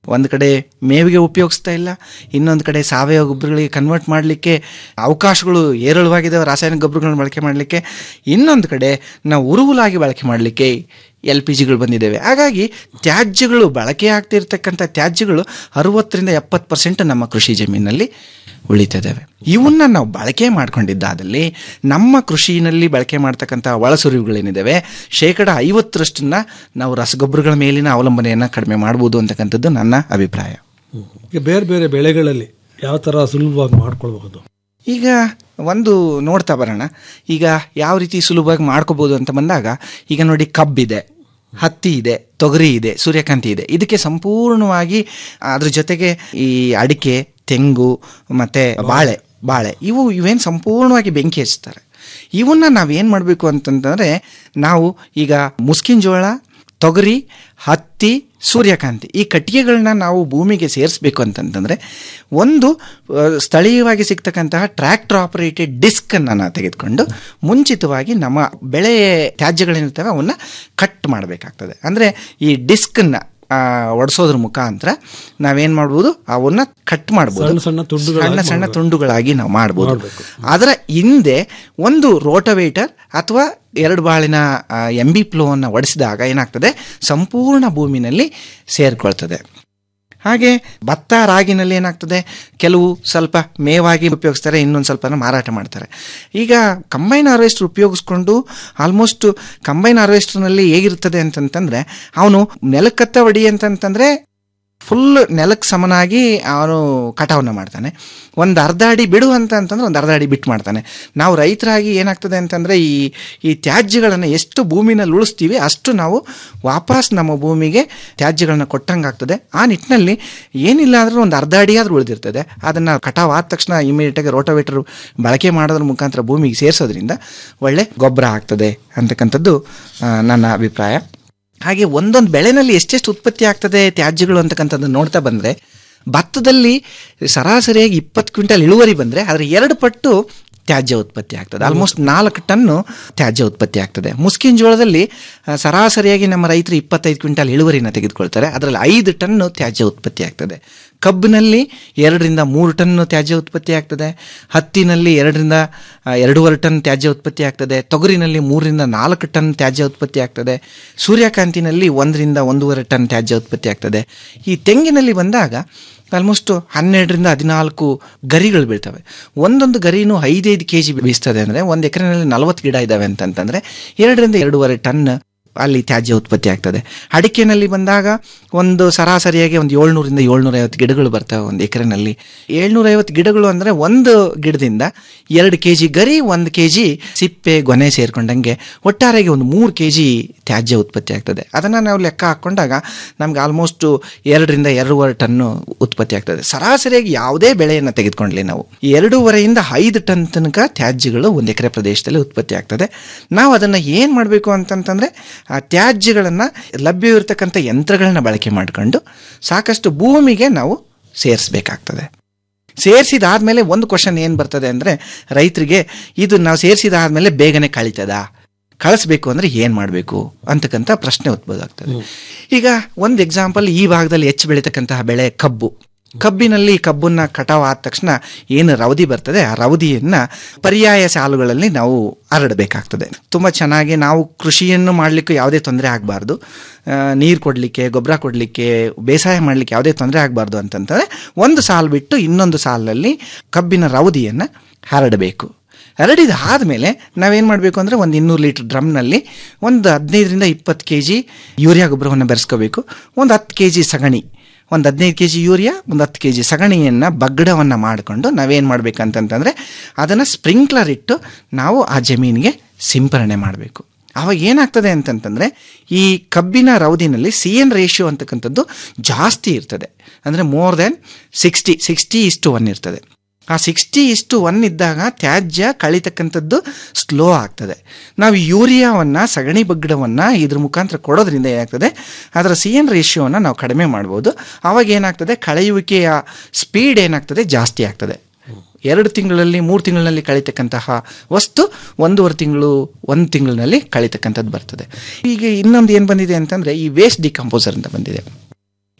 ಒಂದು ಕಡೆ ಮೇವಿಗೆ ಉಪಯೋಗಿಸ್ತಾ ಇಲ್ಲ ಇನ್ನೊಂದು ಕಡೆ ಸಾವಯವ ಗೊಬ್ಬರಗಳಿಗೆ ಕನ್ವರ್ಟ್ ಮಾಡಲಿಕ್ಕೆ ಅವಕಾಶಗಳು ಏರಳವಾಗಿದ್ದಾವೆ ರಾಸಾಯನಿಕ ಗೊಬ್ಬರಗಳನ್ನ ಬಳಕೆ ಮಾಡಲಿಕ್ಕೆ ಇನ್ನೊಂದು ಕಡೆ ನಾವು ಉರುವುಲಾಗಿ ಬಳಕೆ ಮಾಡಲಿಕ್ಕೆ ಎಲ್ ಪಿ ಜಿಗಳು ಬಂದಿದ್ದೇವೆ ಹಾಗಾಗಿ ತ್ಯಾಜ್ಯಗಳು ಬಳಕೆ ಆಗ್ತಿರ್ತಕ್ಕಂಥ ತ್ಯಾಜ್ಯಗಳು ಅರುವತ್ತರಿಂದ ಎಪ್ಪತ್ತು ಪರ್ಸೆಂಟ್ ನಮ್ಮ ಕೃಷಿ ಜಮೀನಲ್ಲಿ ಉಳಿತಿದ್ದಾವೆ ಇವನ್ನ ನಾವು ಬಳಕೆ ಮಾಡ್ಕೊಂಡಿದ್ದಾದಲ್ಲಿ ನಮ್ಮ ಕೃಷಿನಲ್ಲಿ ಬಳಕೆ ಮಾಡ್ತಕ್ಕಂಥ ಒಳಸುರಿವುಗಳೇನಿದ್ದಾವೆ ಶೇಕಡ ಐವತ್ತರಷ್ಟನ್ನ ನಾವು ರಸಗೊಬ್ಬರಗಳ ಮೇಲಿನ ಅವಲಂಬನೆಯನ್ನು ಕಡಿಮೆ ಮಾಡ್ಬೋದು ಅಂತಕ್ಕಂಥದ್ದು ನನ್ನ ಅಭಿಪ್ರಾಯ ಈಗ ಬೇರೆ ಬೇರೆ ಬೆಳೆಗಳಲ್ಲಿ ಯಾವ ಥರ ಸುಲಭವಾಗಿ ಮಾಡ್ಕೊಳ್ಬಹುದು ಈಗ ಒಂದು ನೋಡ್ತಾ ಬರೋಣ ಈಗ ಯಾವ ರೀತಿ ಸುಲಭವಾಗಿ ಮಾಡ್ಕೋಬೋದು ಅಂತ ಬಂದಾಗ ಈಗ ನೋಡಿ ಕಬ್ಬಿದೆ ಹತ್ತಿ ಇದೆ ತೊಗರಿ ಇದೆ ಸೂರ್ಯಕಾಂತಿ ಇದೆ ಇದಕ್ಕೆ ಸಂಪೂರ್ಣವಾಗಿ ಅದ್ರ ಜೊತೆಗೆ ಈ ಅಡಿಕೆ ತೆಂಗು ಮತ್ತು ಬಾಳೆ ಬಾಳೆ ಇವು ಇವೇನು ಸಂಪೂರ್ಣವಾಗಿ ಬೆಂಕಿ ಹಚ್ತಾರೆ ಇವನ್ನ ನಾವೇನು ಮಾಡಬೇಕು ಅಂತಂತಂದರೆ ನಾವು ಈಗ ಮುಸ್ಕಿನ ಜೋಳ ತೊಗರಿ ಹತ್ತಿ ಸೂರ್ಯಕಾಂತಿ ಈ ಕಟ್ಟಿಗೆಗಳನ್ನ ನಾವು ಭೂಮಿಗೆ ಸೇರಿಸ್ಬೇಕು ಅಂತಂತಂದರೆ ಒಂದು ಆ, ಸ್ಥಳೀಯವಾಗಿ ಸಿಗ್ತಕ್ಕಂತಹ ಟ್ರ್ಯಾಕ್ಟರ್ ಆಪರೇಟೆಡ್ ಡಿಸ್ಕನ್ನು ನಾವು ತೆಗೆದುಕೊಂಡು ಮುಂಚಿತವಾಗಿ ನಮ್ಮ ಬೆಳೆ ತ್ಯಾಜ್ಯಗಳೇನಿರ್ತವೆ ಅವನ್ನ ಕಟ್ ಮಾಡಬೇಕಾಗ್ತದೆ ಅಂದರೆ ಈ ಡಿಸ್ಕನ್ನು ಒಡಿಸೋದ್ರ ಮುಖಾಂತರ ನಾವೇನು ಮಾಡ್ಬೋದು ಅವನ್ನ ಕಟ್ ಮಾಡ್ಬೋದು ಸಣ್ಣ ಸಣ್ಣ ತುಂಡುಗಳಾಗಿ ಸಣ್ಣ ಸಣ್ಣ ಮಾಡ್ಬೇಕು. ತುಂಡುಗಳಾಗಿ ನಾವು ಮಾಡ್ಬೋದು ಮಾಡ್ಬೇಕು. ಅದರ ಹಿಂದೆ ಒಂದು ರೋಟವೇಟರ್ ಅಥವಾ ಎರಡು ಬಾಳಿನ ಎಂ ಬಿ ಪ್ಲೋವನ್ನು ಒಡಿಸಿದಾಗ ಏನಾಗ್ತದೆ ಸಂಪೂರ್ಣ ಭೂಮಿನಲ್ಲಿ ಸೇರಿಕೊಳ್ತದೆ ಹಾಗೆ ಭತ್ತ ರಾಗಿನಲ್ಲಿ ಏನಾಗ್ತದೆ ಕೆಲವು ಸ್ವಲ್ಪ ಮೇವಾಗಿ ಉಪಯೋಗಿಸ್ತಾರೆ ಇನ್ನೊಂದು ಸ್ವಲ್ಪನ ಮಾರಾಟ ಮಾಡ್ತಾರೆ ಈಗ ಕಂಬೈನ್ ಹಾರ್ವೆಸ್ಟರ್ ಉಪಯೋಗಿಸ್ಕೊಂಡು ಆಲ್ಮೋಸ್ಟ್ ಕಂಬೈನ್ ಹಾರ್ವೆಸ್ಟರ್ನಲ್ಲಿ ಹೇಗಿರ್ತದೆ ಅಂತಂತಂದರೆ ಅವನು ನೆಲಕ್ಕತ್ತ ಹೊಡಿ ಅಂತಂತಂದರೆ ಫುಲ್ ನೆಲಕ್ಕೆ ಸಮನಾಗಿ ಅವನು ಕಟಾವನ್ನ ಮಾಡ್ತಾನೆ ಒಂದು ಅರ್ಧ ಅಡಿ ಬಿಡು ಅಂತ ಅಂತಂದ್ರೆ ಒಂದು ಅರ್ಧ ಅಡಿ ಬಿಟ್ಟು ಮಾಡ್ತಾನೆ ನಾವು ರೈತರಾಗಿ ಏನಾಗ್ತದೆ ಅಂತಂದರೆ ಈ ಈ ತ್ಯಾಜ್ಯಗಳನ್ನು ಎಷ್ಟು ಭೂಮಿನಲ್ಲಿ ಉಳಿಸ್ತೀವಿ ಅಷ್ಟು ನಾವು ವಾಪಸ್ ನಮ್ಮ ಭೂಮಿಗೆ ತ್ಯಾಜ್ಯಗಳನ್ನ ಕೊಟ್ಟಂಗೆ ಆಗ್ತದೆ ಆ ನಿಟ್ಟಿನಲ್ಲಿ ಏನಿಲ್ಲ ಅಂದ್ರೆ ಒಂದು ಅರ್ಧ ಅಡಿ ಆದ್ರೂ ಉಳಿದಿರ್ತದೆ ಅದನ್ನು ಕಟಾವ್ ಆದ ತಕ್ಷಣ ಇಮಿಡಿಯೇಟಾಗಿ ರೋಟೋವೇಟರ್ ಬಳಕೆ ಮಾಡೋದ್ರ ಮುಖಾಂತರ ಭೂಮಿಗೆ ಸೇರಿಸೋದ್ರಿಂದ ಒಳ್ಳೆ ಗೊಬ್ಬರ ಆಗ್ತದೆ ಅಂತಕ್ಕಂಥದ್ದು ಆ, ನನ್ನ ಅಭಿಪ್ರಾಯ ಹಾಗೆ ಒಂದೊಂದು ಬೆಳೆನಲ್ಲಿ ಎಷ್ಟೆಷ್ಟು ಉತ್ಪತ್ತಿ ಆಗ್ತದೆ ತ್ಯಾಜ್ಯಗಳು ಅಂತಕ್ಕಂಥದ್ದನ್ನು ನೋಡ್ತಾ ಬಂದರೆ ಭತ್ತದಲ್ಲಿ ಸರಾಸರಿಯಾಗಿ ಇಪ್ಪತ್ತು ಕ್ವಿಂಟಲ್ ಇಳುವರಿ ಬಂದರೆ ಅದರ ಎರಡು ಪಟ್ಟು ತ್ಯಾಜ್ಯ ಉತ್ಪತ್ತಿ ಆಗ್ತದೆ ಆಲ್ಮೋಸ್ಟ್ ನಾಲ್ಕು ಟನ್ನು ತ್ಯಾಜ್ಯ ಉತ್ಪತ್ತಿ ಆಗ್ತದೆ ಮುಸ್ಕಿನ ಜೋಳದಲ್ಲಿ ಆ, ಸರಾಸರಿಯಾಗಿ ನಮ್ಮ ರೈತರು ಇಪ್ಪತ್ತೈದು ಕ್ವಿಂಟಲ್ ಇಳುವರಿನ ತೆಗೆದುಕೊಳ್ತಾರೆ ಅದರಲ್ಲಿ ಐದು ಟನ್ನು ತ್ಯಾಜ್ಯ ಉತ್ಪತ್ತಿ ಆಗ್ತದೆ ಕಬ್ಬಿನಲ್ಲಿ ಎರಡರಿಂದ ಮೂರು ಟನ್ನು ತ್ಯಾಜ್ಯ ಉತ್ಪತ್ತಿ ಆಗ್ತದೆ ಹತ್ತಿನಲ್ಲಿ ಎರಡರಿಂದ ಆ, ಎರಡೂವರೆ ಟನ್ ತ್ಯಾಜ್ಯ ಉತ್ಪತ್ತಿ ಆಗ್ತದೆ ತೊಗರಿನಲ್ಲಿ ಮೂರರಿಂದ ನಾಲ್ಕು ಟನ್ ತ್ಯಾಜ್ಯ ಉತ್ಪತ್ತಿ ಆಗ್ತದೆ ಸೂರ್ಯಕಾಂತಿನಲ್ಲಿ ಒಂದರಿಂದ ಒಂದೂವರೆ ಟನ್ ತ್ಯಾಜ್ಯ ಉತ್ಪತ್ತಿ ಆಗ್ತದೆ ಈ ತೆಂಗಿನಲ್ಲಿ ಬಂದಾಗ ಆಲ್ಮೋಸ್ಟ್ ಹನ್ನೆರಡರಿಂದ ಹದಿನಾಲ್ಕು ಗರಿಗಳು ಬೀಳ್ತವೆ ಒಂದೊಂದು ಗರಿನೂ ಐದೈದು ಕೆ ಜಿ ಬೀಸ್ತದೆ ಅಂದರೆ ಒಂದು ಎಕರೆನಲ್ಲಿ ನಲವತ್ತು ಗಿಡ ಇದ್ದಾವೆ ಅಂತಂತಂದರೆ ಎರಡರಿಂದ ಎರಡೂವರೆ ಟನ್ ಅಲ್ಲಿ ತ್ಯಾಜ್ಯ ಉತ್ಪತ್ತಿ ಆಗ್ತದೆ ಅಡಿಕೆನಲ್ಲಿ ಬಂದಾಗ ಒಂದು ಸರಾಸರಿಯಾಗಿ ಒಂದು ಏಳ್ನೂರಿಂದ ಏಳ್ನೂರೈವತ್ತು ಗಿಡಗಳು ಬರ್ತವೆ ಒಂದು ಎಕರೆನಲ್ಲಿ ಏಳ್ನೂರೈವತ್ತು ಗಿಡಗಳು ಅಂದರೆ ಒಂದು ಗಿಡದಿಂದ ಎರಡು ಕೆ ಜಿ ಗರಿ ಒಂದು ಕೆ ಜಿ ಸಿಪ್ಪೆ ಗೊನೆ ಸೇರ್ಕೊಂಡಂಗೆ ಒಟ್ಟಾರೆಗೆ ಒಂದು ಮೂರು ಕೆ ಜಿ ತ್ಯಾಜ್ಯ ಉತ್ಪತ್ತಿ ಆಗ್ತದೆ ಅದನ್ನು ನಾವು ಲೆಕ್ಕ ಹಾಕ್ಕೊಂಡಾಗ ನಮ್ಗೆ ಆಲ್ಮೋಸ್ಟ್ ಎರಡರಿಂದ ಎರಡೂವರೆ ಟನ್ನು ಉತ್ಪತ್ತಿ ಆಗ್ತದೆ ಸರಾಸರಿಯಾಗಿ ಯಾವುದೇ ಬೆಳೆಯನ್ನು ತೆಗೆದುಕೊಂಡ್ಲಿ ನಾವು ಎರಡೂವರೆಯಿಂದ ಐದು ಟನ್ ತನಕ ತ್ಯಾಜ್ಯಗಳು ಒಂದು ಎಕರೆ ಪ್ರದೇಶದಲ್ಲಿ ಉತ್ಪತ್ತಿ ಆಗ್ತದೆ ನಾವು ಅದನ್ನು ಏನು ಮಾಡಬೇಕು ಅಂತಂತಂದರೆ ಆ ತ್ಯಾಜ್ಯಗಳನ್ನು ಲಭ್ಯವಿರತಕ್ಕಂಥ ಯಂತ್ರಗಳನ್ನ ಬಳಕೆ ಮಾಡಿಕೊಂಡು ಸಾಕಷ್ಟು ಭೂಮಿಗೆ ನಾವು ಸೇರಿಸ್ಬೇಕಾಗ್ತದೆ ಸೇರಿಸಿದಾದ್ಮೇಲೆ ಒಂದು ಕ್ವಶನ್ ಏನು ಬರ್ತದೆ ಅಂದರೆ ರೈತರಿಗೆ ಇದು ನಾವು ಸೇರಿಸಿದಾದ್ಮೇಲೆ ಬೇಗನೆ ಕಳೀತದಾ ಕಳಿಸ್ಬೇಕು ಅಂದರೆ ಏನು ಮಾಡಬೇಕು ಅಂತಕ್ಕಂಥ ಪ್ರಶ್ನೆ ಉದ್ಭವ ಆಗ್ತದೆ ಈಗ ಒಂದು ಎಕ್ಸಾಂಪಲ್ ಈ ಭಾಗದಲ್ಲಿ ಹೆಚ್ಚು ಬೆಳೀತಕ್ಕಂತಹ ಬೆಳೆ ಕಬ್ಬು ಕಬ್ಬಿನಲ್ಲಿ ಕಬ್ಬನ್ನ ಕಟಾವ್ ಆದ ತಕ್ಷಣ ಏನು ರವದಿ ಬರ್ತದೆ ಆ ರವದಿಯನ್ನು ಪರ್ಯಾಯ ಸಾಲುಗಳಲ್ಲಿ ನಾವು ಹರಡಬೇಕಾಗ್ತದೆ ತುಂಬ ಚೆನ್ನಾಗಿ ನಾವು ಕೃಷಿಯನ್ನು ಮಾಡಲಿಕ್ಕೆ ಯಾವುದೇ ತೊಂದರೆ ಆಗಬಾರ್ದು ನೀರು ಕೊಡಲಿಕ್ಕೆ ಗೊಬ್ಬರ ಕೊಡಲಿಕ್ಕೆ ಬೇಸಾಯ ಮಾಡಲಿಕ್ಕೆ ಯಾವುದೇ ತೊಂದರೆ ಆಗಬಾರ್ದು ಅಂತಂತಂದರೆ ಒಂದು ಸಾಲು ಬಿಟ್ಟು ಇನ್ನೊಂದು ಸಾಲಿನಲ್ಲಿ ಕಬ್ಬಿನ ರವದಿಯನ್ನು ಹರಡಬೇಕು ಹರಡಿದ ಆದಮೇಲೆ ನಾವೇನು ಮಾಡಬೇಕು ಅಂದರೆ ಒಂದು ಇನ್ನೂರು ಲೀಟ್ರ್ ಡ್ರಮ್ನಲ್ಲಿ ಒಂದು ಹದಿನೈದರಿಂದ ಇಪ್ಪತ್ತು ಕೆ ಜಿ ಯೂರಿಯಾ ಗೊಬ್ಬರವನ್ನು ಬೆರೆಸ್ಕೋಬೇಕು ಒಂದು ಹತ್ತು ಕೆ ಜಿ ಸಗಣಿ ಒಂದು ಹದಿನೈದು ಕೆ ಜಿ ಯೂರಿಯಾ ಒಂದು ಹತ್ತು ಕೆ ಜಿ ಸಗಣಿಯನ್ನು ಬಗ್ಗಡವನ್ನು ಮಾಡಿಕೊಂಡು ನಾವೇನು ಮಾಡಬೇಕಂತಂತಂದರೆ ಅದನ್ನು ಸ್ಪ್ರಿಂಕ್ಲರ್ ಇಟ್ಟು ನಾವು ಆ ಜಮೀನಿಗೆ ಸಿಂಪರಣೆ ಮಾಡಬೇಕು ಆವಾಗ ಏನಾಗ್ತದೆ ಅಂತಂತಂದರೆ ಈ ಕಬ್ಬಿನ ರವದಿನಲ್ಲಿ ಸಿ ಎನ್ ರೇಷಿಯೋ ಅಂತಕ್ಕಂಥದ್ದು ಜಾಸ್ತಿ ಇರ್ತದೆ ಅಂದರೆ ಮೋರ್ ದೆನ್ ಸಿಕ್ಸ್ಟಿ ಸಿಕ್ಸ್ಟಿ ಇಷ್ಟು ಒನ್ ಇರ್ತದೆ ಆ ಸಿಕ್ಸ್ಟಿ ಇಷ್ಟು ಒನ್ ಇದ್ದಾಗ ತ್ಯಾಜ್ಯ ಕಳಿತಕ್ಕಂಥದ್ದು ಸ್ಲೋ ಆಗ್ತದೆ ನಾವು ಯೂರಿಯಾವನ್ನು ಸಗಣಿ ಬಗ್ಗಡವನ್ನು ಇದ್ರ ಮುಖಾಂತರ ಕೊಡೋದ್ರಿಂದ ಏನಾಗ್ತದೆ ಅದರ ಸಿ ಎನ್ ರೇಷಿಯೋವನ್ನು ನಾವು ಕಡಿಮೆ ಮಾಡ್ಬೋದು ಆವಾಗ ಏನಾಗ್ತದೆ ಕಳೆಯುವಿಕೆಯ ಸ್ಪೀಡ್ ಏನಾಗ್ತದೆ ಜಾಸ್ತಿ ಆಗ್ತದೆ ಎರಡು ತಿಂಗಳಲ್ಲಿ ಮೂರು ತಿಂಗಳಲ್ಲಿ ಕಳಿತಕ್ಕಂತಹ ವಸ್ತು ಒಂದೂವರೆ ತಿಂಗಳು ಒಂದು ತಿಂಗಳಿನಲ್ಲಿ ಕಳಿತಕ್ಕಂಥದ್ದು ಬರ್ತದೆ ಈಗ ಇನ್ನೊಂದು ಏನು ಬಂದಿದೆ ಅಂತಂದರೆ ಈ ವೇಸ್ಟ್ ಡಿಕಂಪೋಸರ್ ಅಂತ ಬಂದಿದೆ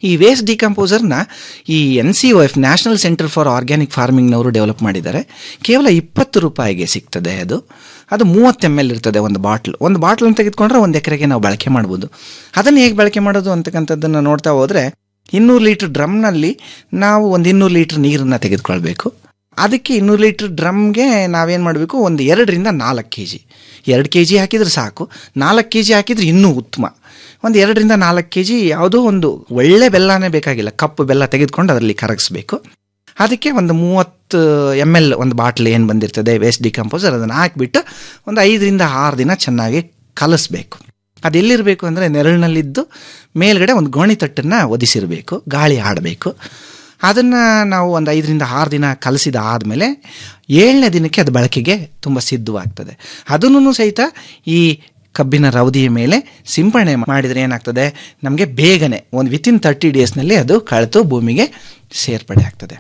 ಈ ವೇಸ್ಟ್ ಡಿಕಂಪೋಸರ್ನ ಈ N C O F national centre for organic ಫಾರ್ಮಿಂಗ್ನವರು ಡೆವಲಪ್ ಮಾಡಿದ್ದಾರೆ ಕೇವಲ ಇಪ್ಪತ್ತು ರೂಪಾಯಿಗೆ ಸಿಗ್ತದೆ ಅದು ಅದು ಮೂವತ್ತು ಎಮ್ ಎಲ್ ಇರ್ತದೆ ಒಂದು ಬಾಟ್ಲ್ ಒಂದು ಬಾಟ್ಲನ್ನು ತೆಗೆದುಕೊಂಡ್ರೆ ಒಂದು ಎಕರೆಗೆ ನಾವು ಬಳಕೆ ಮಾಡ್ಬೋದು ಅದನ್ನು ಹೇಗೆ ಬಳಕೆ ಮಾಡೋದು ಅಂತಕ್ಕಂಥದ್ದನ್ನು ನೋಡ್ತಾ ಹೋದರೆ ಇನ್ನೂರು ಲೀಟ್ರ್ ಡ್ರಮ್ನಲ್ಲಿ ನಾವು ಒಂದು ಇನ್ನೂರು ಲೀಟ್ರ್ ನೀರನ್ನು ತೆಗೆದುಕೊಳ್ಬೇಕು ಅದಕ್ಕೆ ಇನ್ನೂರು ಲೀಟ್ರ್ ಡ್ರಮ್ಗೆ ನಾವೇನು ಮಾಡಬೇಕು ಒಂದು ಎರಡರಿಂದ ನಾಲ್ಕು ಕೆ ಜಿ ಎರಡು ಕೆ ಜಿ ಹಾಕಿದ್ರೆ ಸಾಕು ನಾಲ್ಕು ಕೆ ಜಿ ಹಾಕಿದ್ರೆ ಇನ್ನೂ ಉತ್ತಮ ಒಂದು ಎರಡರಿಂದ ನಾಲ್ಕು ಕೆ ಜಿ ಯಾವುದೋ ಒಂದು ಒಳ್ಳೆ ಬೆಲ್ಲನೇ ಬೇಕಾಗಿಲ್ಲ ಕಪ್ಪು ಬೆಲ್ಲ ತೆಗೆದುಕೊಂಡು ಅದರಲ್ಲಿ ಕರಗಿಸ್ಬೇಕು ಅದಕ್ಕೆ ಒಂದು ಮೂವತ್ತು ಎಮ್ ಎಲ್ ಒಂದು ಬಾಟ್ಲ್ ಏನು ಬಂದಿರ್ತದೆ ವೇಸ್ಟ್ ಡಿಕಂಪೋಸರ್ ಅದನ್ನು ಹಾಕಿಬಿಟ್ಟು ಒಂದು ಐದರಿಂದ ಆರು ದಿನ ಚೆನ್ನಾಗಿ ಕಲಿಸ್ಬೇಕು ಅದು ಎಲ್ಲಿರಬೇಕು ಅಂದರೆ ನೆರಳಿನಲ್ಲಿದ್ದು ಮೇಲ್ಗಡೆ ಒಂದು ಗೋಣಿ ತಟ್ಟನ್ನು ಒದಿಸಿರಬೇಕು ಗಾಳಿ ಆಡಬೇಕು ಅದನ್ನು ನಾವು ಒಂದು ಐದರಿಂದ ಆರು ದಿನ ಕಲಸಿದ ಆದಮೇಲೆ ಏಳನೇ ದಿನಕ್ಕೆ ಅದು ಬಳಕೆಗೆ ತುಂಬ ಸಿದ್ಧವಾಗ್ತದೆ ಅದನ್ನು ಸಹಿತ ಈ ಕಬ್ಬಿನ ರವದಿಯ ಮೇಲೆ ಸಿಂಪಡಣೆ ಮಾಡಿದರೆ ಏನಾಗ್ತದೆ ನಮಗೆ ಬೇಗನೆ ಒಂದು ವಿತಿನ್ ತರ್ಟಿ ಡೇಸ್ನಲ್ಲಿ ಅದು ಕಳೆತು ಭೂಮಿಗೆ ಸೇರ್ಪಡೆ ಆಗ್ತದೆ